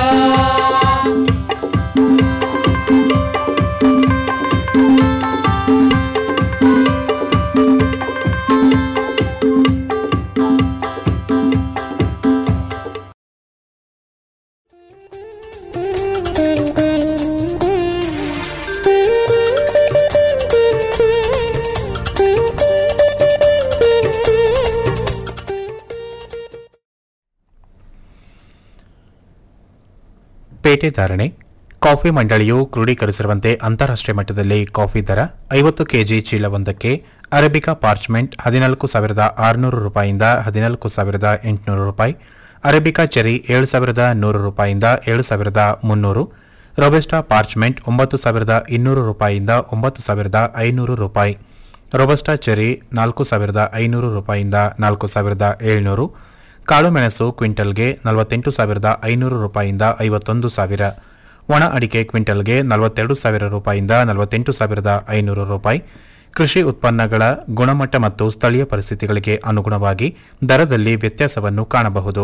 ಪೇಟೆ ಧಾರಣೆ ಕಾಫಿ ಮಂಡಳಿಯು ಕ್ರೋಢೀಕರಿಸಿರುವಂತೆ ಅಂತಾರಾಷ್ಟ್ರೀಯ ಮಟ್ಟದಲ್ಲಿ ಕಾಫಿ ದರ ಐವತ್ತು ಕೆಜಿ ಚೀಲವೊಂದಕ್ಕೆ ಅರೇಬಿಕಾ ಪಾರ್ಚ್ಮೆಂಟ್ ಹದಿನಾಲ್ಕು ಸಾವಿರದ ಆರುನೂರು ರೂಪಾಯಿಯಿಂದ ಹದಿನಾಲ್ಕು ಸಾವಿರದ ಎಂಟುನೂರು ರೂಪಾಯಿ ಅರೇಬಿಕಾ ಚೆರಿ ಏಳು ಸಾವಿರದ ನೂರು ರೂಪಾಯಿಯಿಂದ ಏಳು ಸಾವಿರದ ಮುನ್ನೂರು ರೊಬೆಸ್ಟಾ ಪಾರ್ಚ್ಮೆಂಟ್ ಒಂಬತ್ತು ಸಾವಿರದ ಇನ್ನೂರು ರೂಪಾಯಿಯಿಂದ ಒಂಬತ್ತು ಸಾವಿರದ ಐನೂರು ರೂಪಾಯಿ ರೊಬಸ್ಟಾ ಚೆರಿ ನಾಲ್ಕು ಸಾವಿರದ ಐನೂರು ರೂಪಾಯಿಯಿಂದ ನಾಲ್ಕು ಸಾವಿರದ ಏಳ್ನೂರು ಕಾಳುಮೆಣಸು ಕ್ವಿಂಟಲ್ಗೆ ನಲವತ್ತೆಂಟು ಸಾವಿರದ ಐನೂರು ರೂಪಾಯಿಯಿಂದ ಐವತ್ತೊಂದು ಸಾವಿರ ಒಣ ಅಡಿಕೆ ಕ್ವಿಂಟಲ್ಗೆ ನಲವತ್ತೆರಡು ಸಾವಿರ ರೂಪಾಯಿಯಿಂದ ನಲವತ್ತೆಂಟು ಸಾವಿರದ ಐನೂರು ರೂಪಾಯಿ ಕೃಷಿ ಉತ್ಪನ್ನಗಳ ಗುಣಮಟ್ಟ ಮತ್ತು ಸ್ಥಳೀಯ ಪರಿಸ್ಥಿತಿಗಳಿಗೆ ಅನುಗುಣವಾಗಿ ದರದಲ್ಲಿ ವ್ಯತ್ಯಾಸವನ್ನು ಕಾಣಬಹುದು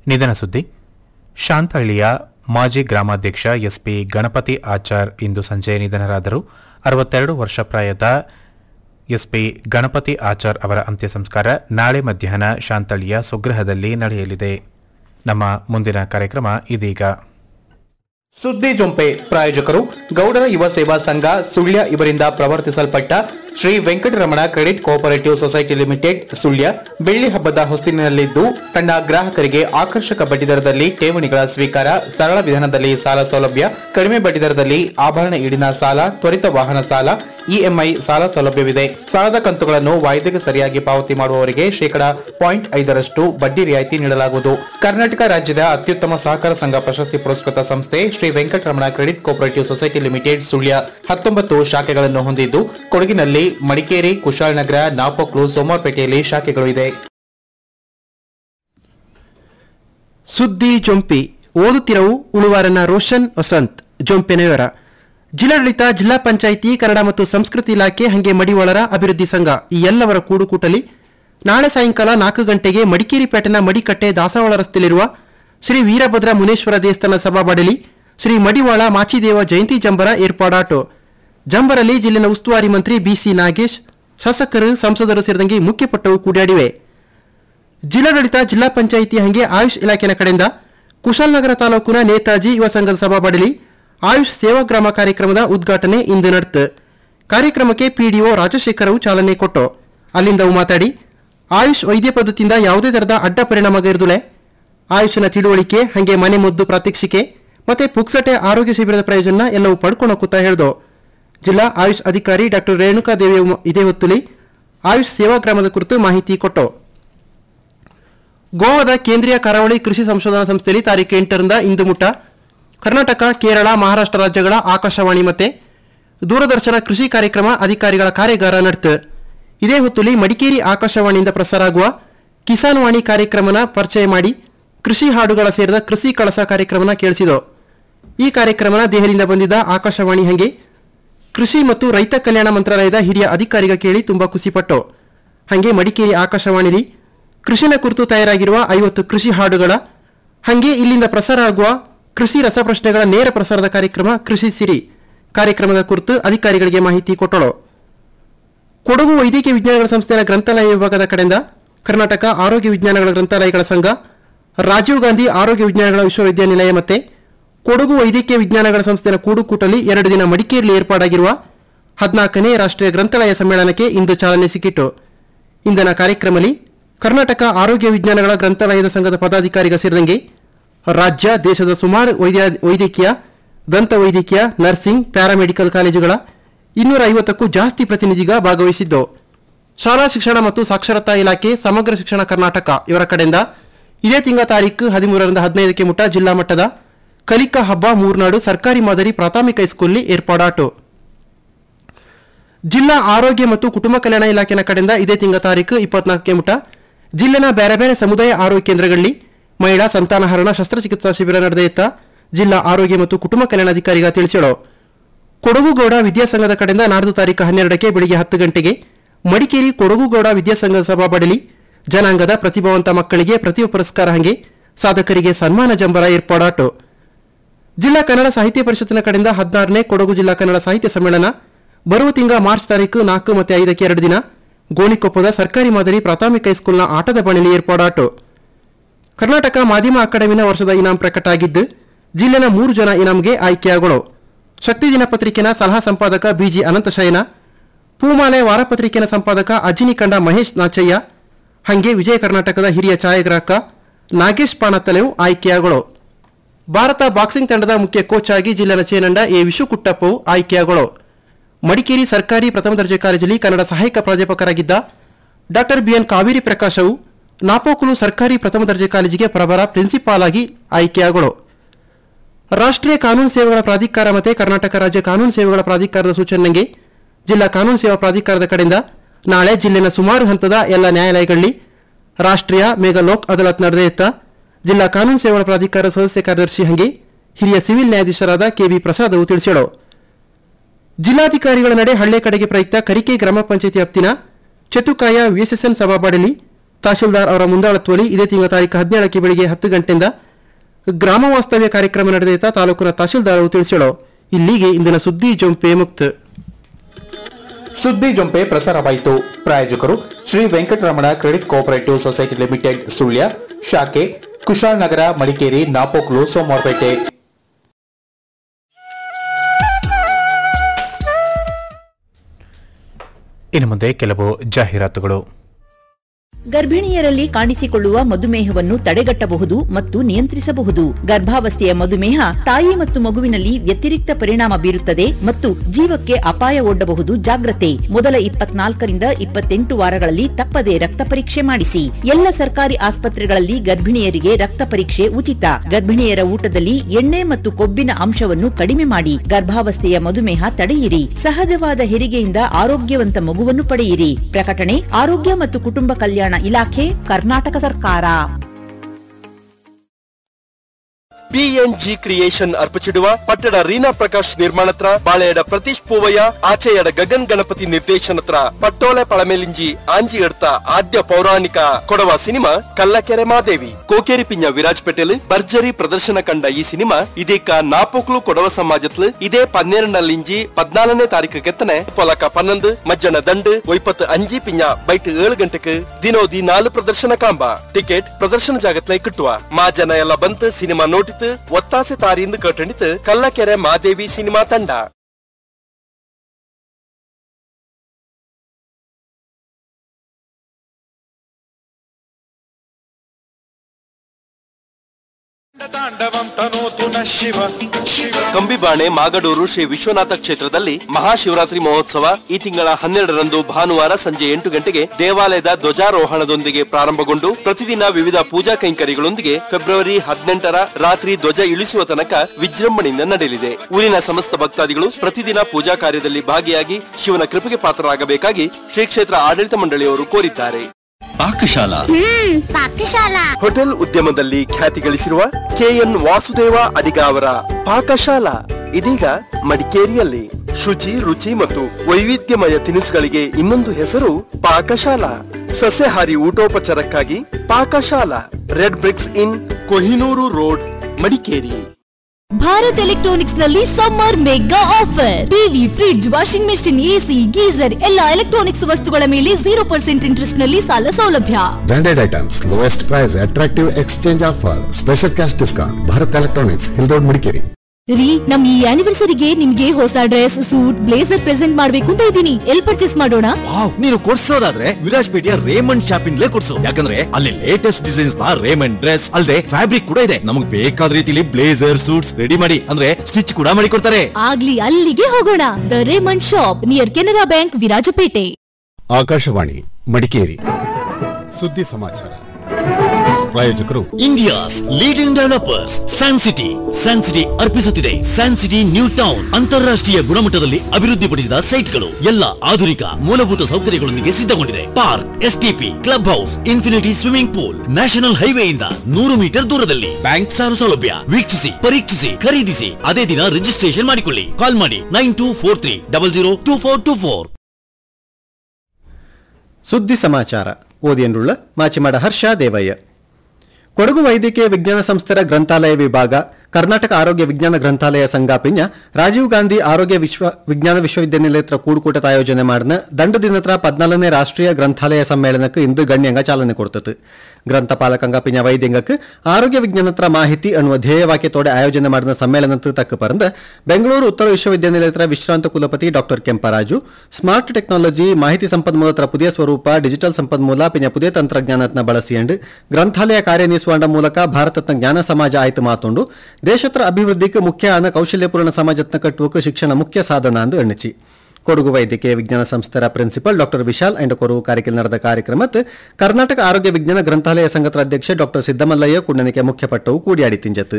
ನಿಧನ ಸುದ್ದಿ ಶಾಂತಹಳ್ಳಿಯ ಮಾಜಿ ಗ್ರಾಮಾಧ್ಯಕ್ಷ ಎಸ್ಪಿ ಗಣಪತಿ ಆಚಾರ್ ಇಂದು ಸಂಜೆ ನಿಧನರಾದರು ಅರವತ್ತೆರಡು ವರ್ಷ ಪ್ರಾಯದ ಎಸ್ಪಿ ಗಣಪತಿ ಆಚಾರ್ ಅವರ ಅಂತ್ಯ ಸಂಸ್ಕಾರ ನಾಳೆ ಮಧ್ಯಾಹ್ನ ಶಾಂತಳ್ಳಿಯ ಸ್ವಗೃಹದಲ್ಲಿ ನಡೆಯಲಿದೆ ನಮ್ಮ ಮುಂದಿನ ಕಾರ್ಯಕ್ರಮ ಇದೀಗ ಸುದ್ದಿ ಜೊಂಪೆ ಪ್ರಾಯೋಜಕರು ಗೌಡರ ಯುವ ಸೇವಾ ಸಂಘ ಸುಳ್ಯ ಇವರಿಂದ ಪ್ರವರ್ತಿಸಲ್ಪಟ್ಟ Shri Venkataramana credit cooperative society limited Sullia ಬೆಳ್ಳಿ ಹಬ್ಬದ ಹೊಸ್ತಿಲಿನಲ್ಲಿದ್ದು ತನ್ನ ಗ್ರಾಹಕರಿಗೆ ಆಕರ್ಷಕ ಬಡ್ಡಿದರದಲ್ಲಿ ಠೇವಣಿಗಳ ಸ್ವೀಕಾರ ಸರಳ ವಿಧಾನದಲ್ಲಿ ಸಾಲ ಸೌಲಭ್ಯ ಕಡಿಮೆ ಬಡ್ಡಿದರದಲ್ಲಿ ಆಭರಣ ಈಡಿನ ಸಾಲ ತ್ವರಿತ ವಾಹನ ಸಾಲ ಇಎಂಐ ಸಾಲ ಸೌಲಭ್ಯವಿದೆ ಸಾಲದ ಕಂತುಗಳನ್ನು ವಾಯ್ದೆಗೆ ಸರಿಯಾಗಿ ಪಾವತಿ ಮಾಡುವವರಿಗೆ ಶೇಕಡಾ ಪಾಯಿಂಟ್ ಐದರಷ್ಟು ಬಡ್ಡಿ ರಿಯಾಯಿತಿ ನೀಡಲಾಗುವುದು ಕರ್ನಾಟಕ ರಾಜ್ಯದ ಅತ್ಯುತ್ತಮ ಸಹಕಾರ ಸಂಘ ಪ್ರಶಸ್ತಿ ಪುರಸ್ಕೃತ ಸಂಸ್ಥೆ Shri Venkataramana credit cooperative society limited Sullia ಹತ್ತೊಂಬತ್ತು ಶಾಖೆಗಳನ್ನು ಹೊಂದಿದ್ದು ಕೊಡಗಿನಲ್ಲಿ ಮಡಿಕೇರಿ ಕುಶಾಲನಗರ ನಾಪೋಕ್ಲು ಸೋಮವಾರಪೇಟೆಯಲ್ಲಿ ಶಾಖೆಗಳು ಇದೆ ಸುದ್ದಿ ಜೊಂಪಿ ಓದುತ್ತಿರವು ಉಳುವಾರನ ರೋಷನ್ ವಸಂತ್ ಜೊಂಪಿನ ವಿವರ ಜಿಲ್ಲಾಡಳಿತ ಜಿಲ್ಲಾ ಪಂಚಾಯಿತಿ ಕನ್ನಡ ಮತ್ತು ಸಂಸ್ಕೃತಿ ಇಲಾಖೆ ಹಂಗೆ ಮಡಿವಾಳರ ಅಭಿವೃದ್ಧಿ ಸಂಘ ಈ ಎಲ್ಲವರ ಕೂಡುಕೂಟಲಿ ನಾಳೆ ಸಾಯಂಕಾಲ ನಾಲ್ಕು ಗಂಟೆಗೆ ಮಡಿಕೇರಿ ಪೇಟೆನ ಮಡಿಕಟ್ಟೆ ದಾಸವಾಳ ರಸ್ತೆಯಲ್ಲಿರುವ ಶ್ರೀ ವೀರಭದ್ರ ಮುನೇಶ್ವರ ದೇವಸ್ಥಾನ ಸಭಾಬಡಲಿ ಶ್ರೀ ಮಡಿವಾಳ ಮಾಚಿದೇವ ಜಯಂತಿ ಜಂಬರ ಏರ್ಪಾಡಾಟು ಜಂಬರಲ್ಲಿ ಜಿಲ್ಲೆನ ಉಸ್ತುವಾರಿ ಮಂತ್ರಿ ಬಿಸಿ ನಾಗೇಶ್ ಶಾಸಕರು ಸಂಸದರು ಸೇರಿದಂಗೆ ಮುಖ್ಯಪಟ್ಟವು ಕೂಡ್ಯಾಡಿವೆ ಜಿಲ್ಲಾಡಳಿತ ಜಿಲ್ಲಾ ಪಂಚಾಯಿತಿ ಹಂಗೆ ಆಯುಷ್ ಇಲಾಖೆನ ಕಡೆಯಿಂದ ಕುಶಾಲನಗರ ತಾಲೂಕಿನ ನೇತಾಜಿ ಯುವ ಸಂಘದ ಸಭಾಬಡಲಿ ಆಯುಷ್ ಸೇವಾಗ್ರಾಮ ಕಾರ್ಯಕ್ರಮದ ಉದ್ಘಾಟನೆ ಇಂದು ನಡೆತು ಕಾರ್ಯಕ್ರಮಕ್ಕೆ ಪಿಡಿಒ ರಾಜಶೇಖರವು ಚಾಲನೆ ಕೊಟ್ಟು ಅಲ್ಲಿಂದ ಅವು ಮಾತಾಡಿ ಆಯುಷ್ ವೈದ್ಯ ಪದ್ಧತಿಯಿಂದ ಯಾವುದೇ ತರಹದ ಅಡ್ಡ ಪರಿಣಾಮ ಇರುದುಲೆ ಆಯುಷ್ನ ತಿಳುವಳಿಕೆ ಹಂಗೆ ಮನೆ ಮದ್ದು ಪ್ರಾತ್ಯಕ್ಷಿಕೆ ಮತ್ತೆ ಪುಕ್ಸಟೆ ಆರೋಗ್ಯ ಶಿಬಿರದ ಪ್ರಯೋಜನ ಎಲ್ಲವೂ ಪಡ್ಕೊಳಕುತ್ತಾ ಹೇಳ್ದು ಜಿಲ್ಲಾ ಆಯುಷ್ ಅಧಿಕಾರಿ ಡಾಕ್ಟರ್ ರೇಣುಕಾದೇವಿ ಇದೇ ಹೊತ್ತುಲಿ ಆಯುಷ್ ಸೇವಾಗ್ರಾಮದ ಕುರಿತು ಮಾಹಿತಿ ಕೊಟ್ಟು ಗೋವಾದ ಕೇಂದ್ರೀಯ ಕರಾವಳಿ ಕೃಷಿ ಸಂಶೋಧನಾ ಸಂಸ್ಥೆಯಲ್ಲಿ ತಾರೀಕು ಎಂಟರಿಂದ ಇಂದು ಮುಟ್ಟ ಕರ್ನಾಟಕ ಕೇರಳ ಮಹಾರಾಷ್ಟ್ರ ರಾಜ್ಯಗಳ ಆಕಾಶವಾಣಿ ಮತ್ತೆ ದೂರದರ್ಶನ ಕೃಷಿ ಕಾರ್ಯಕ್ರಮ ಅಧಿಕಾರಿಗಳ ಕಾರ್ಯಾಗಾರ ನಡೆತು ಇದೇ ಹೊತ್ತುಲಿ ಮಡಿಕೇರಿ ಆಕಾಶವಾಣಿಯಿಂದ ಪ್ರಸಾರ ಆಗುವ ಕಿಸಾನ್ ವಾಣಿ ಕಾರ್ಯಕ್ರಮನ ಪರಿಚಯ ಮಾಡಿ ಕೃಷಿ ಹಾಡುಗಳ ಸೇರಿದ ಕೃಷಿ ಕಳಸ ಕಾರ್ಯಕ್ರಮನ ಕೇಳಿಸಿದೋ ಈ ಕಾರ್ಯಕ್ರಮನ ದೆಹಲಿಯಿಂದ ಬಂದಿದ್ದ ಆಕಾಶವಾಣಿ ಹಂಗೆ ಕೃಷಿ ಮತ್ತು ರೈತ ಕಲ್ಯಾಣ ಮಂತ್ರಾಲಯದ ಹಿರಿಯ ಅಧಿಕಾರಿಗ ಕೇಳಿ ತುಂಬಾ ಖುಷಿಪಟ್ಟು ಹಂಗೆ ಮಡಿಕೇರಿ ಆಕಾಶವಾಣಿಲಿ ಕೃಷಿನ ಕುರಿತು ತಯಾರಾಗಿರುವ ಐವತ್ತು ಕೃಷಿ ಹಾಡುಗಳ ಹಂಗೆ ಇಲ್ಲಿಂದ ಪ್ರಸಾರ ಆಗುವ ಕೃಷಿ ರಸಪ್ರಶ್ನೆಗಳ ನೇರ ಪ್ರಸಾರದ ಕಾರ್ಯಕ್ರಮ ಕೃಷಿ ಸಿರಿ ಕಾರ್ಯಕ್ರಮದ ಕುರಿತು ಅಧಿಕಾರಿಗಳಿಗೆ ಮಾಹಿತಿ ಕೊಟ್ಟಳು ಕೊಡಗು ವೈದ್ಯಕೀಯ ವಿಜ್ಞಾನಗಳ ಸಂಸ್ಥೆಯ ಗ್ರಂಥಾಲಯ ವಿಭಾಗದ ಕಡೆಯಿಂದ ಕರ್ನಾಟಕ ಆರೋಗ್ಯ ವಿಜ್ಞಾನಗಳ ಗ್ರಂಥಾಲಯಗಳ ಸಂಘ ರಾಜೀವ್ ಗಾಂಧಿ ಆರೋಗ್ಯ ವಿಜ್ಞಾನಗಳ ವಿಶ್ವವಿದ್ಯಾನಿಲಯ ಮತ್ತೆ ಕೊಡಗು ವೈದ್ಯಕೀಯ ವಿಜ್ಞಾನಗಳ ಸಂಸ್ಥೆಯ ಕೂಡುಕೂಟಲಿ ಎರಡು ದಿನ ಮಡಿಕೇರಿಯಲ್ಲಿ ಏರ್ಪಾಡಾಗಿರುವ ಹದಿನಾಲ್ಕನೇ ರಾಷ್ಟ್ರೀಯ ಗ್ರಂಥಾಲಯ ಸಮ್ಮೇಳನಕ್ಕೆ ಇಂದು ಚಾಲನೆ ಸಿಕ್ಕಿತು ಇಂದಿನ ಕಾರ್ಯಕ್ರಮದಲ್ಲಿ ಕರ್ನಾಟಕ ಆರೋಗ್ಯ ವಿಜ್ಞಾನಗಳ ಗ್ರಂಥಾಲಯದ ಸಂಘದ ಪದಾಧಿಕಾರಿಗ ಸೇರಿದಂಗೆ ರಾಜ್ಯ ದೇಶದ ಸುಮಾರು ವೈದ್ಯ ವೈದ್ಯಕೀಯ ದಂತ ವೈದ್ಯಕೀಯ ನರ್ಸಿಂಗ್ ಪ್ಯಾರಾಮೆಡಿಕಲ್ ಕಾಲೇಜುಗಳ ಇನ್ನೂರ ಐವತ್ತಕ್ಕೂ ಜಾಸ್ತಿ ಪ್ರತಿನಿಧಿಗ ಭಾಗವಹಿಸಿದ್ದು ಶಾಲಾ ಶಿಕ್ಷಣ ಮತ್ತು ಸಾಕ್ಷರತಾ ಇಲಾಖೆ ಸಮಗ್ರ ಶಿಕ್ಷಣ ಕರ್ನಾಟಕ ಇವರ ಕಡೆಯಿಂದ ಇದೇ ತಿಂಗಳ ತಾರೀಕು ಹದಿಮೂರರಿಂದ ಹದಿನೈದಕ್ಕೆ ಮುಟ್ಟ ಜಿಲ್ಲಾ ಮಟ್ಟದ ಕಲಿಕಾ ಹಬ್ಬ ಮೂರ್ನಾಡು ಸರ್ಕಾರಿ ಮಾದರಿ ಪ್ರಾಥಮಿಕ ಹೈಸ್ಕೂಲ್ನಲ್ಲಿ ಏರ್ಪಾಡಾಟು ಜಿಲ್ಲಾ ಆರೋಗ್ಯ ಮತ್ತು ಕುಟುಂಬ ಕಲ್ಯಾಣ ಇಲಾಖೆನ ಕಡೆಯಿಂದ ಇದೇ ತಿಂಗಳ ತಾರೀಕು ಇಪ್ಪತ್ನಾಲ್ಕಕ್ಕೆ ಮುಟ ಜಿಲ್ಲೆನ ಬೇರೆ ಬೇರೆ ಸಮುದಾಯ ಆರೋಗ್ಯ ಕೇಂದ್ರಗಳಲ್ಲಿ ಮಹಿಳಾ ಸಂತಾನಹರಣ ಶಸ್ತ್ರಚಿಕಿತ್ಸಾ ಶಿಬಿರ ನಡೆದೆಯುತ್ತ ಜಿಲ್ಲಾ ಆರೋಗ್ಯ ಮತ್ತು ಕುಟುಂಬ ಕಲ್ಯಾಣಾಧಿಕಾರಿಗ ತಿಳಿಸಿಳು ಕೊಡಗುಗೌಡ ವಿದ್ಯಾಸಂಘದ ಕಡೆಯಿಂದ ನಾಡ್ದು ತಾರೀಕು ಹನ್ನೆರಡಕ್ಕೆ ಬೆಳಿಗ್ಗೆ ಹತ್ತು ಗಂಟೆಗೆ ಮಡಿಕೇರಿ ಕೊಡಗುಗೌಡ ವಿದ್ಯಾಸಂಘದ ಸಭಾಬಡಲಿ ಜನಾಂಗದ ಪ್ರತಿಭಾವಂತ ಮಕ್ಕಳಿಗೆ ಪ್ರತಿಭಾ ಪುರಸ್ಕಾರ ಹಂಗೆ ಸಾಧಕರಿಗೆ ಸನ್ಮಾನ ಜಂಬರ ಏರ್ಪಾಡಾಟು ಜಿಲ್ಲಾ ಕನ್ನಡ ಸಾಹಿತ್ಯ ಪರಿಷತ್ತಿನ ಕಡೆಯಿಂದ ಹದಿನಾರನೇ ಕೊಡಗು ಜಿಲ್ಲಾ ಕನ್ನಡ ಸಾಹಿತ್ಯ ಸಮ್ಮೇಳನ ಬರುವ ತಿಂಗಳ ಮಾರ್ಚ್ ತಾರೀಕು ನಾಲ್ಕು ಮತ್ತು ಐದಕ್ಕೆ ಎರಡು ದಿನ ಗೋಣಿಕೊಪ್ಪದ ಸರ್ಕಾರಿ ಮಾದರಿ ಪ್ರಾಥಮಿಕ ಹೈಸ್ಕೂಲ್ನ ಆಟದ ಬಣಿಲಿ ಏರ್ಪಾಡಾಟು ಕರ್ನಾಟಕ ಮಾಧ್ಯಮ ಅಕಾಡೆಮಿನ ವರ್ಷದ ಇನಾಂ ಪ್ರಕಟ ಆಗಿದ್ದು ಜಿಲ್ಲೆನ ಮೂರು ಜನ ಇನಾಂಗೆ ಆಯ್ಕೆಯಾಗಳು ಶಕ್ತಿ ದಿನಪತ್ರಿಕೆನ ಸಲಹಾ ಸಂಪಾದಕ ಬಿಜಿ ಅನಂತಶಯನ ಪೂಮಾಲೆ ವಾರಪತ್ರಿಕೆನ ಸಂಪಾದಕ ಅಜಿನಿಕಂಡ ಮಹೇಶ್ ನಾಚಯ್ಯ ಹಂಗೆ ವಿಜಯ ಕರ್ನಾಟಕದ ಹಿರಿಯ ಛಾಯಾಗ್ರಾಹಕ ನಾಗೇಶ್ ಪಾಣತ್ತಲೆವು ಆಯ್ಕೆಯಾಗಳು ಭಾರತ ಬಾಕ್ಸಿಂಗ್ ತಂಡದ ಮುಖ್ಯ ಕೋಚ್ ಆಗಿ ಜಿಲ್ಲೆನ ಚೇನಂಡ ಎ ವಿಶು ಕುಟ್ಟಪ್ಪವು ಆಯ್ಕೆಯಾಗಳು ಮಡಿಕೇರಿ ಸರ್ಕಾರಿ ಪ್ರಥಮ ದರ್ಜೆ ಕಾಲೇಜಲ್ಲಿ ಕನ್ನಡ ಸಹಾಯಕ ಪ್ರಾಧ್ಯಾಪಕರಾಗಿದ್ದ ಡಾಕ್ಟರ್ ಬಿಎನ್ ಕಾವೇರಿ ಪ್ರಕಾಶವು ನಾಪೋಕುಲು ಸರ್ಕಾರಿ ಪ್ರಥಮ ದರ್ಜೆ ಕಾಲೇಜಿಗೆ ಪ್ರಭರ ಪ್ರಿನ್ಸಿಪಾಲ್ ಆಗಿ ಆಯ್ಕೆಯಾಗಳು ರಾಷ್ಟ್ರೀಯ ಕಾನೂನು ಸೇವೆಗಳ ಪ್ರಾಧಿಕಾರ ಮತ್ತು ಕರ್ನಾಟಕ ರಾಜ್ಯ ಕಾನೂನು ಸೇವೆಗಳ ಪ್ರಾಧಿಕಾರದ ಸೂಚನೆಗೆ ಜಿಲ್ಲಾ ಕಾನೂನು ಸೇವಾ ಪ್ರಾಧಿಕಾರದ ಕಡೆಯಿಂದ ನಾಳೆ ಜಿಲ್ಲೆನ ಸುಮಾರು ಹಂತದ ಎಲ್ಲ ನ್ಯಾಯಾಲಯಗಳಲ್ಲಿ ರಾಷ್ಟ್ರೀಯ ಮೇಘ ಲೋಕ್ ಅದಾಲತ್ ನಡೆದೆಯುತ್ತ ಜಿಲ್ಲಾ ಕಾನೂನು ಸೇವೆಗಳ ಪ್ರಾಧಿಕಾರ ಸದಸ್ಯ ಕಾರ್ಯದರ್ಶಿ ಹಂಗೆ ಹಿರಿಯ ಸಿವಿಲ್ ನ್ಯಾಯಾಧೀಶರಾದ ಕೆಬಿ ಪ್ರಸಾದವು ತಿಳಿಸಿದರು ಜಿಲ್ಲಾಧಿಕಾರಿಗಳ ನಡೆ ಹಳ್ಳೆ ಕಡೆಗೆ ಪ್ರಯುಕ್ತ ಕರಿಕೆ ಗ್ರಾಮ ಪಂಚಾಯತಿ ವ್ಯಾಪ್ತಿನ ಚತುಕಾಯ ವಿಎಸ್ಎಸ್ಎನ್ ಸಭಾಬಡಲಿ ತಹಶೀಲ್ದಾರ್ ಅವರ ಮುಂದಾಳತ್ವದಲ್ಲಿ ಇದೇ ತಿಂಗಳ ತಾರೀಕು ಹದಿನೇಳಕ್ಕೆ ಬೆಳಿಗ್ಗೆ ಹತ್ತು ಗಂಟೆಯಿಂದ ಗ್ರಾಮ ವಾಸ್ತವ್ಯ ಕಾರ್ಯಕ್ರಮ ನಡೆದೈತ ತಾಲೂಕಿನ ತಹಶೀಲ್ದಾರ್ ಅವರು ತಿಳಿಸಿಳೋ ಇಲ್ಲಿಗೆ ಇಂದಿನ ಸುದ್ದಿ ಜೊಂಪೆ ಮುಕ್ತ ಸುದ್ದಿ ಜೊಂಪೆ ಪ್ರಸಾರವಾಯಿತು ಪ್ರಾಯೋಜಕರು Shri Venkataramana credit cooperative society limited Sullia ಶಾಖೆ ಕುಶಾಲ್ ನಗರ ಮಡಿಕೇರಿ ನಾಪೋಕ್ಲು ಸೋಮವಾರಪೇಟೆ ಇನ್ನು ಮುಂದೆ ಕೆಲವು ಜಾಹೀರಾತುಗಳು ಗರ್ಭಿಣಿಯರಲ್ಲಿ ಕಾಣಿಸಿಕೊಳ್ಳುವ ಮಧುಮೇಹವನ್ನು ತಡೆಗಟ್ಟಬಹುದು ಮತ್ತು ನಿಯಂತ್ರಿಸಬಹುದು ಗರ್ಭಾವಸ್ಥೆಯ ಮಧುಮೇಹ ತಾಯಿ ಮತ್ತು ಮಗುವಿನಲ್ಲಿ ವ್ಯತಿರಿಕ್ತ ಪರಿಣಾಮ ಬೀರುತ್ತದೆ ಮತ್ತು ಜೀವಕ್ಕೆ ಅಪಾಯ ಒಡ್ಡಬಹುದು ಜಾಗ್ರತೆ ಮೊದಲ ಇಪ್ಪತ್ನಾಲ್ಕರಿಂದ ಇಪ್ಪತ್ತೆಂಟು ವಾರಗಳಲ್ಲಿ ತಪ್ಪದೆ ರಕ್ತ ಪರೀಕ್ಷೆ ಮಾಡಿಸಿ ಎಲ್ಲ ಸರ್ಕಾರಿ ಆಸ್ಪತ್ರೆಗಳಲ್ಲಿ ಗರ್ಭಿಣಿಯರಿಗೆ ರಕ್ತ ಪರೀಕ್ಷೆ ಉಚಿತ ಗರ್ಭಿಣಿಯರ ಊಟದಲ್ಲಿ ಎಣ್ಣೆ ಮತ್ತು ಕೊಬ್ಬಿನ ಅಂಶವನ್ನು ಕಡಿಮೆ ಮಾಡಿ ಗರ್ಭಾವಸ್ಥೆಯ ಮಧುಮೇಹ ತಡೆಯಿರಿ ಸಹಜವಾದ ಹೆರಿಗೆಯಿಂದ ಆರೋಗ್ಯವಂತ ಮಗುವನ್ನು ಪಡೆಯಿರಿ ಪ್ರಕಟಣೆ ಆರೋಗ್ಯ ಮತ್ತು ಕುಟುಂಬ ಕಲ್ಯಾಣ ಇಲಾಖೆ ಕರ್ನಾಟಕ ಸರ್ಕಾರ ಪಿಎನ್ಜಿ ಕ್ರಿಯೇಷನ್ ಅರ್ಪಿಸಿಡುವ ಪಟ್ಟಣ ರೀನಾ ಪ್ರಕಾಶ್ ನಿರ್ಮಾಣತ್ರ ಬಾಳೆಯಡ ಪ್ರತೀಶ್ ಪೂವಯ್ಯ ಆಚೆಯಡ ಗಗನ್ ಗಣಪತಿ ನಿರ್ದೇಶನತ್ರ ಪಟ್ಟೋಳೆ ಪಳಮೆಲಿಂಜಿ ಆಂಜಿ ಎಡ್ತ ಆದ್ಯ ಪೌರಾಣಿಕ ಕೊಡವ ಸಿನಿಮಾ ಕಲ್ಲಕೆರೆ ಮಾದೇವಿ ಕೋಕೇರಿ ಪಿಂಜ ವಿರಾಜ್ ಪಟೇಲ್ ಭರ್ಜರಿ ಪ್ರದರ್ಶನ ಕಂಡ ಈ ಸಿನಿಮಾ ಇದೀಕ ನಾಪೋಕ್ಲು ಕೊಡವ ಸಮಾಜತ್ಲು ಇದೇ ಪನ್ನೆರಡನಲ್ಲಿಂಜಿ ಪದ್ನಾಲನೇ ತಾರೀಕು ಕೆತ್ತನೆ ಪೊಲಕ ಪನ್ನೊಂದು ಮಜ್ಜನ ದಂಡು ಒಯ್ಪತ್ತು ಅಂಜಿ ಪಿಂಜ ಬೈಟ್ ಏಳು ಗಂಟೆಗೆ ದಿನೋದಿ ನಾಲು ಪ್ರದರ್ಶನ ಕಾಂಬ ಟಿಕೆಟ್ ಪ್ರದರ್ಶನ ಜಾಗತ್ಲೆ ಕಿಟ್ಟುವ ಮಾ ಜನ ಎಲ್ಲ ಬಂತು ಸಿನಿಮಾ ನೋಟಿತು ಒತ್ತಾಸೆ ತಾರಿಯಿಂದ ಕಟ್ಟಣಿತು ಕಲ್ಲಕೆರೆ ಮಾದೇವಿ ಸಿನಿಮಾ ತಂಡ ಕಂಬಿಬಾಣೆ ಮಾಗಡೂರು ಶ್ರೀ ವಿಶ್ವನಾಥ ಕ್ಷೇತ್ರದಲ್ಲಿ ಮಹಾಶಿವರಾತ್ರಿ ಮಹೋತ್ಸವ ಈ ತಿಂಗಳ ಹನ್ನೆರಡರಂದು ಭಾನುವಾರ ಸಂಜೆ ಎಂಟು ಗಂಟೆಗೆ ದೇವಾಲಯದ ಧ್ವಜಾರೋಹಣದೊಂದಿಗೆ ಪ್ರಾರಂಭಗೊಂಡು ಪ್ರತಿದಿನ ವಿವಿಧ ಪೂಜಾ ಕೈಂಕರ್ಯಗಳೊಂದಿಗೆ ಫೆಬ್ರವರಿ ಹದಿನೆಂಟರ ರಾತ್ರಿ ಧ್ವಜ ಇಳಿಸುವ ತನಕ ವಿಜೃಂಭಣೆಯಿಂದ ನಡೆಯಲಿದೆ ಊರಿನ ಸಮಸ್ತ ಭಕ್ತಾದಿಗಳು ಪ್ರತಿದಿನ ಪೂಜಾ ಕಾರ್ಯದಲ್ಲಿ ಭಾಗಿಯಾಗಿ ಶಿವನ ಕೃಪೆಗೆ ಪಾತ್ರರಾಗಬೇಕಾಗಿ ಶ್ರೀ ಕ್ಷೇತ್ರ ಆಡಳಿತ ಮಂಡಳಿಯವರು ಕೋರಿದ್ದಾರೆ ಪಾಕಶಾಲಾ ಪಾಕಶಾಲಾ ಹೋಟೆಲ್ ಉದ್ಯಮದಲ್ಲಿ ಖ್ಯಾತಿ ಗಳಿಸಿರುವ ಕೆಎನ್ ವಾಸುದೇವ ಅಡಿಗ ಅವರ ಪಾಕಶಾಲಾ ಇದೀಗ ಮಡಿಕೇರಿಯಲ್ಲಿ ಶುಚಿ ರುಚಿ ಮತ್ತು ವೈವಿಧ್ಯಮಯ ತಿನಿಸುಗಳಿಗೆ ಇನ್ನೊಂದು ಹೆಸರು ಪಾಕಶಾಲಾ ಸಸ್ಯಾಹಾರಿ ಊಟೋಪಚಾರಕ್ಕಾಗಿ ಪಾಕಶಾಲಾ red bricks in Kohinoor road Madikeri Bharat electronics ನಲ್ಲಿ summer mega offer TV fridge washing machine AC geyser ಎಲ್ಲ ಎಲೆಕ್ಟ್ರಾನಿಕ್ಸ್ ವಸ್ತುಗಳ ಮೇಲೆ ಜೀರೋ ಪರ್ಸೆಂಟ್ ಇಂಟ್ರೆಸ್ಟ್ ನಲ್ಲಿ ಸಾಲ ಸೌಲಭ್ಯ Branded items, lowest price, attractive exchange offer, special cash discount. Bharat Electronics, Hill Road, Mudikeri. ರೀ ನಮ್ ಈ ಆನಿವರ್ಸರಿಗೆ ನಿಮ್ಗೆ ಹೊಸ ಡ್ರೆಸ್ ಸೂಟ್ ಬ್ಲೇಸರ್ ಪ್ರೆಸೆಂಟ್ ಮಾಡ್ಬೇಕು ಅಂತ ಇದ್ದೀನಿ ಎಲ್ ಪರ್ಚೇಸ್ ಮಾಡೋಣ ವಾವ್ ನೀನು ಕೊಡ್ಸೋದಾದ್ರೆ ವಿರಾಜ್ಪೇಟೆಯ ರೇಮಂಡ್ ಶಾಪಿಂಗ್ಲೇ ಕೊಡ್ಸು ಯಾಕಂದ್ರೆ ಅಲ್ಲಿ ಲೇಟೆಸ್ಟ್ ಡಿಸೈನ್ಸ್ ನ ರೇಮಂಡ್ ಡ್ರೆಸ್ ಅಲ್ಲದೆ ಫ್ಯಾಬ್ರಿಕ್ ಕೂಡ ಇದೆ ನಮಗೆ ಬೇಕಾದ ರೀತಿಲಿ ಬ್ಲೇಸರ್ ಸೂಟ್ಸ್ ರೆಡಿ ಮಾಡಿ ಅಂದ್ರೆ ಸ್ಟಿಚ್ ಕೂಡ ಮಾಡಿ ಕೊಡ್ತಾರೆ ಆಗ್ಲಿ ಅಲ್ಲಿಗೆ ಹೋಗೋಣ the Raymond shop near Canara bank Virajpet Akashvani Madikeri ಸುದ್ದಿ ಸಮಾಚಾರ ಪ್ರಾಯೋಜಕರು India's leading developers San City San City ಅರ್ಪಿಸುತ್ತಿದೆ ಸ್ಯಾನ್ ಸಿಟಿ ನ್ಯೂ ಟೌನ್ ಅಂತಾರಾಷ್ಟ್ರೀಯ ಗುಣಮಟ್ಟದಲ್ಲಿ ಅಭಿವೃದ್ಧಿಪಡಿಸಿದ ಸೈಟ್ಗಳು ಎಲ್ಲ ಆಧುನಿಕ ಮೂಲಭೂತ ಸೌಕರ್ಯಗಳೊಂದಿಗೆ ಸಿದ್ಧಗೊಂಡಿದೆ park STP club house infinity swimming pool national ಹೈವೇಯಿಂದ ನೂರು ಮೀಟರ್ ದೂರದಲ್ಲಿ ಬ್ಯಾಂಕ್ ಸಾಲ ಸೌಲಭ್ಯ ವೀಕ್ಷಿಸಿ ಪರೀಕ್ಷಿಸಿ ಖರೀದಿಸಿ ಅದೇ ದಿನ ರಿಜಿಸ್ಟ್ರೇಷನ್ ಮಾಡಿಕೊಳ್ಳಿ ಕಾಲ್ ಮಾಡಿ nine two four three double zero two four two four ಸುದ್ದಿ ಸಮಾಚಾರ ಓದಿಯನ್ರುಳ್ಳ ಮಾಚಿಮಾಡ ಹರ್ಷ ದೇವಯ್ಯ ಕೊಡಗು ವೈದ್ಯಕೀಯ ವಿಜ್ಞಾನ ಸಂಸ್ಥೆಯ ಗ್ರಂಥಾಲಯ ವಿಭಾಗ ಕರ್ನಾಟಕ ಆರೋಗ್ಯ ವಿಜ್ಞಾನ ಗ್ರಂಥಾಲಯ ಸಂಘ ರಾಜೀವ್ ಗಾಂಧಿ ಆರೋಗ್ಯ ವಿಶ್ವ ವಿಜ್ಞಾನ ವಿಶ್ವವಿದ್ಯಾನಿಲಯದ ಕೂಡುಕೂಟದ ಆಯೋಜನೆ ಮಾಡಿದ ದಂಡು ದಿನತ್ರ ಪದ್ನಾಲನೇ ರಾಷ್ಟ್ರೀಯ ಗ್ರಂಥಾಲಯ ಸಮ್ಮೇಳನಕ್ಕೆ ಇಂದು ಗಣ್ಯಂಗ ಚಾಲನೆ ಕೊಡ್ತದೆ ಗ್ರಂಥಪಾಲಕಂಗ ಪಿಂಜ ವೈದ್ಯಂಗಕ್ಕೆ ಆರೋಗ್ಯ ವಿಜ್ಞಾನತ್ರ ಮಾಹಿತಿ ಅನ್ನುವ ಧ್ಯೇಯವಾಕ್ಯತೋಡೆ ಆಯೋಜನೆ ಮಾಡಿದ ಸಮ್ಮೇಳನಕ್ಕೆ ತಕ್ಕ ಪರಂದ ಬೆಂಗಳೂರು ಉತ್ತರ ವಿಶ್ವವಿದ್ಯಾನಿಲಯದ ವಿಶ್ರಾಂತ ಕುಲಪತಿ ಡಾಕ್ಟರ್ ಕೆಂಪರಾಜು ಸ್ಮಾರ್ಟ್ ಟೆಕ್ನಾಲಜಿ ಮಾಹಿತಿ ಸಂಪನ್ಮೂಲತ್ರ ಪುದಿಯ ಸ್ವರೂಪ ಡಿಜಿಟಲ್ ಸಂಪನ್ಮೂಲ ಪಿಂಜ ಪುದಿಯ ತಂತ್ರಜ್ಞಾನತ್ನ ಬಳಸಿಯಂಡು ಗ್ರಂಥಾಲಯ ಕಾರ್ಯನಿರ್ವಹಣ ಮೂಲಕ ಭಾರತದ ಜ್ಞಾನ ಸಮಾಜ ಆಯ್ತು ಮಾತೊಂಡು ದೇಶತ್ರ ಅಭಿವೃದ್ಧಿಗೆ ಮುಖ್ಯ ಆನ ಕೌಶಲ್ಯಪೂರ್ಣ ಸಮಾಜತ್ನ ಕಟ್ಟುವಕ್ಕೆ ಶಿಕ್ಷಣ ಮುಖ್ಯ ಸಾಧನ ಎಂದು ಎಣ್ಣಿಸಿ ಕೊಡಗು ವೈದ್ಯಕೀಯ ವಿಜ್ಞಾನ ಸಂಸ್ಥೆಯ principal doctor Vishal and Kodagu ಕಾರ್ಯಕ್ರಮ ನಡೆದ ಕಾರ್ಯಕ್ರಮಕ್ಕೆ ಕರ್ನಾಟಕ ಆರೋಗ್ಯ ವಿಜ್ಞಾನ ಗ್ರಂಥಾಲಯ ಸಂಘದ ಅಧ್ಯಕ್ಷ ಡಾಕ್ಟರ್ ಸಿದ್ದಮಲ್ಲಯ್ಯ ಕುಂಡನಿಕೆ ಮುಖ್ಯಪಟ್ಟವು ಕೂಡಿಯಾಡಿ ತಿಂಜತ್ತು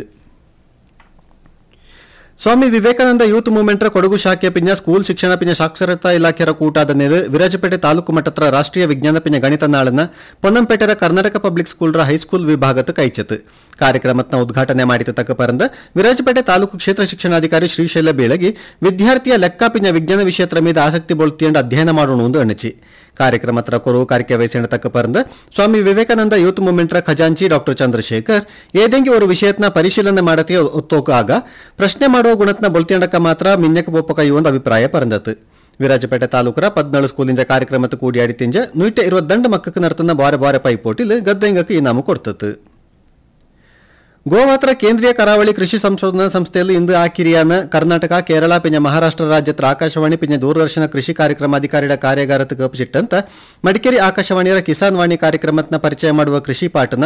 ಸ್ವಾಮಿ ವಿವೇಕಾನಂದ ಯೂತ್ ಮೂವ್ಮೆಂಟ್ರ ಕೊಡಗು ಶಾಖೆ ಪಿಂಜ ಸ್ಕೂಲ್ ಶಿಕ್ಷಣ ಪಿಂಜ ಸಾಕ್ಷರತಾ ಇಲಾಖೆಯ ಕೂಟಾದ ನೇರು ವಿರಾಜಪೇಟೆ ತಾಲೂಕು ಮಟ್ಟತ್ರ ರಾಷ್ಟ್ರೀಯ ವಿಜ್ಞಾನ ಪಿಂಜ ಗಣಿತ ನಾಳನ್ನ ಪೊನ್ನಂಪೇಟೆರ ಕರ್ನಾಟಕ ಪಬ್ಲಿಕ್ ಸ್ಕೂಲ್ರ ಹೈಸ್ಕೂಲ್ ವಿಭಾಗದ ಕೈಚತ್ ಕಾರ್ಯಕ್ರಮತ್ನ ಉದ್ಘಾಟನೆ ಮಾಡಿದ ತಕ್ಕ ಪರಂದ ವಿರಾಜಪೇಟೆ ತಾಲೂಕು ಕ್ಷೇತ್ರ ಶಿಕ್ಷಣಾಧಿಕಾರಿ ಶ್ರೀಶೈಲ ಬೀಳಗಿ ವಿದ್ಯಾರ್ಥಿಯ ಲೆಕ್ಕ ಪಿಂಜ ವಿಜ್ಞಾನ ವಿಷಯತ್ರ ಮೀದ ಆಸಕ್ತಿ ಬೋಳ್ತಿಯಂಡು ಅಧ್ಯಯನ ಮಾಡೋಣ ಎಂದು ಅಣಚಿ ಕಾರ್ಯಕ್ರಮ ಹತ್ರ ಕೊರು ಕಾರ್ಯ ವಹಿಸಿನ ತಕ್ಕ ಪರಂದ ಸ್ವಾಮಿ ವಿವೇಕಾನಂದ ಯೂತ್ ಮೂವ್ಮೆಂಟ್ರ ಖಜಾಂಚಿ ಡಾಕ್ಟರ್ ಚಂದ್ರಶೇಖರ್ ಏದೆಂಗಿ ಒಂದು ವಿಷಯತ್ನ ಪರಿಶೀಲನೆ ಮಾಡತಿ ಒತ್ತೋಕ ಆಗ ಪ್ರಶ್ನೆ ಮಾಡುವ ಗುಣತ್ನ ಬೊಳ್ತಿಯಂಡಕ ಮಾತ್ರ ಮಿನ್ಯಕ ಬೋಪಕ ಒಂದು ಅಭಿಪ್ರಾಯ ಪರಂದತ್ತು ವಿರಾಜಪೇಟೆ ತಾಲೂಕರ ಪದ್ನಾಳು ಸ್ಕೂಲಿಂದ ಕಾರ್ಯಕ್ರಮಕ್ಕೆ ಕೂಡಿಯಾಡಿ ತಿಂಜ ನೂಟ ಇರುವ ದಂಡ ಮಕ್ಕಕ್ಕೆ ನರ್ತನ ಬಾರೆ ಬಾರೆ ಪೈಪೋಟಿಲ್ ಗದ್ದೆಂಗಕ್ಕೆ ಇನಾಮು ಕೊಡ್ತತ್ತು ಗೋವಾತ್ರ ಕೇಂದ್ರೀಯ ಕರಾವಳಿ ಕೃಷಿ ಸಂಶೋಧನಾ ಸಂಸ್ಥೆಯಲ್ಲಿ ಇಂದು ಆ ಕಿರಿಯಾನ ಕರ್ನಾಟಕ ಕೇರಳ ಪಿಂಜ ಮಹಾರಾಷ್ಟ್ರ ರಾಜ್ಯದ ಆಕಾಶವಾಣಿ ಪಿಂಜ ದೂರದರ್ಶನ ಕೃಷಿ ಕಾರ್ಯಕ್ರಮ ಅಧಿಕಾರಿಗಳ ಕಾರ್ಯಾಗಾರಕ್ಕೆ ಕಪ್ಪಿಸಿಟ್ಟಂತ ಮಡಿಕೇರಿ ಆಕಾಶವಾಣಿಯ ಕಿಸಾನ್ ವಾಣಿ ಕಾರ್ಯಕ್ರಮತ್ನ ಪರಿಚಯ ಮಾಡುವ ಕೃಷಿ ಪಾಠನ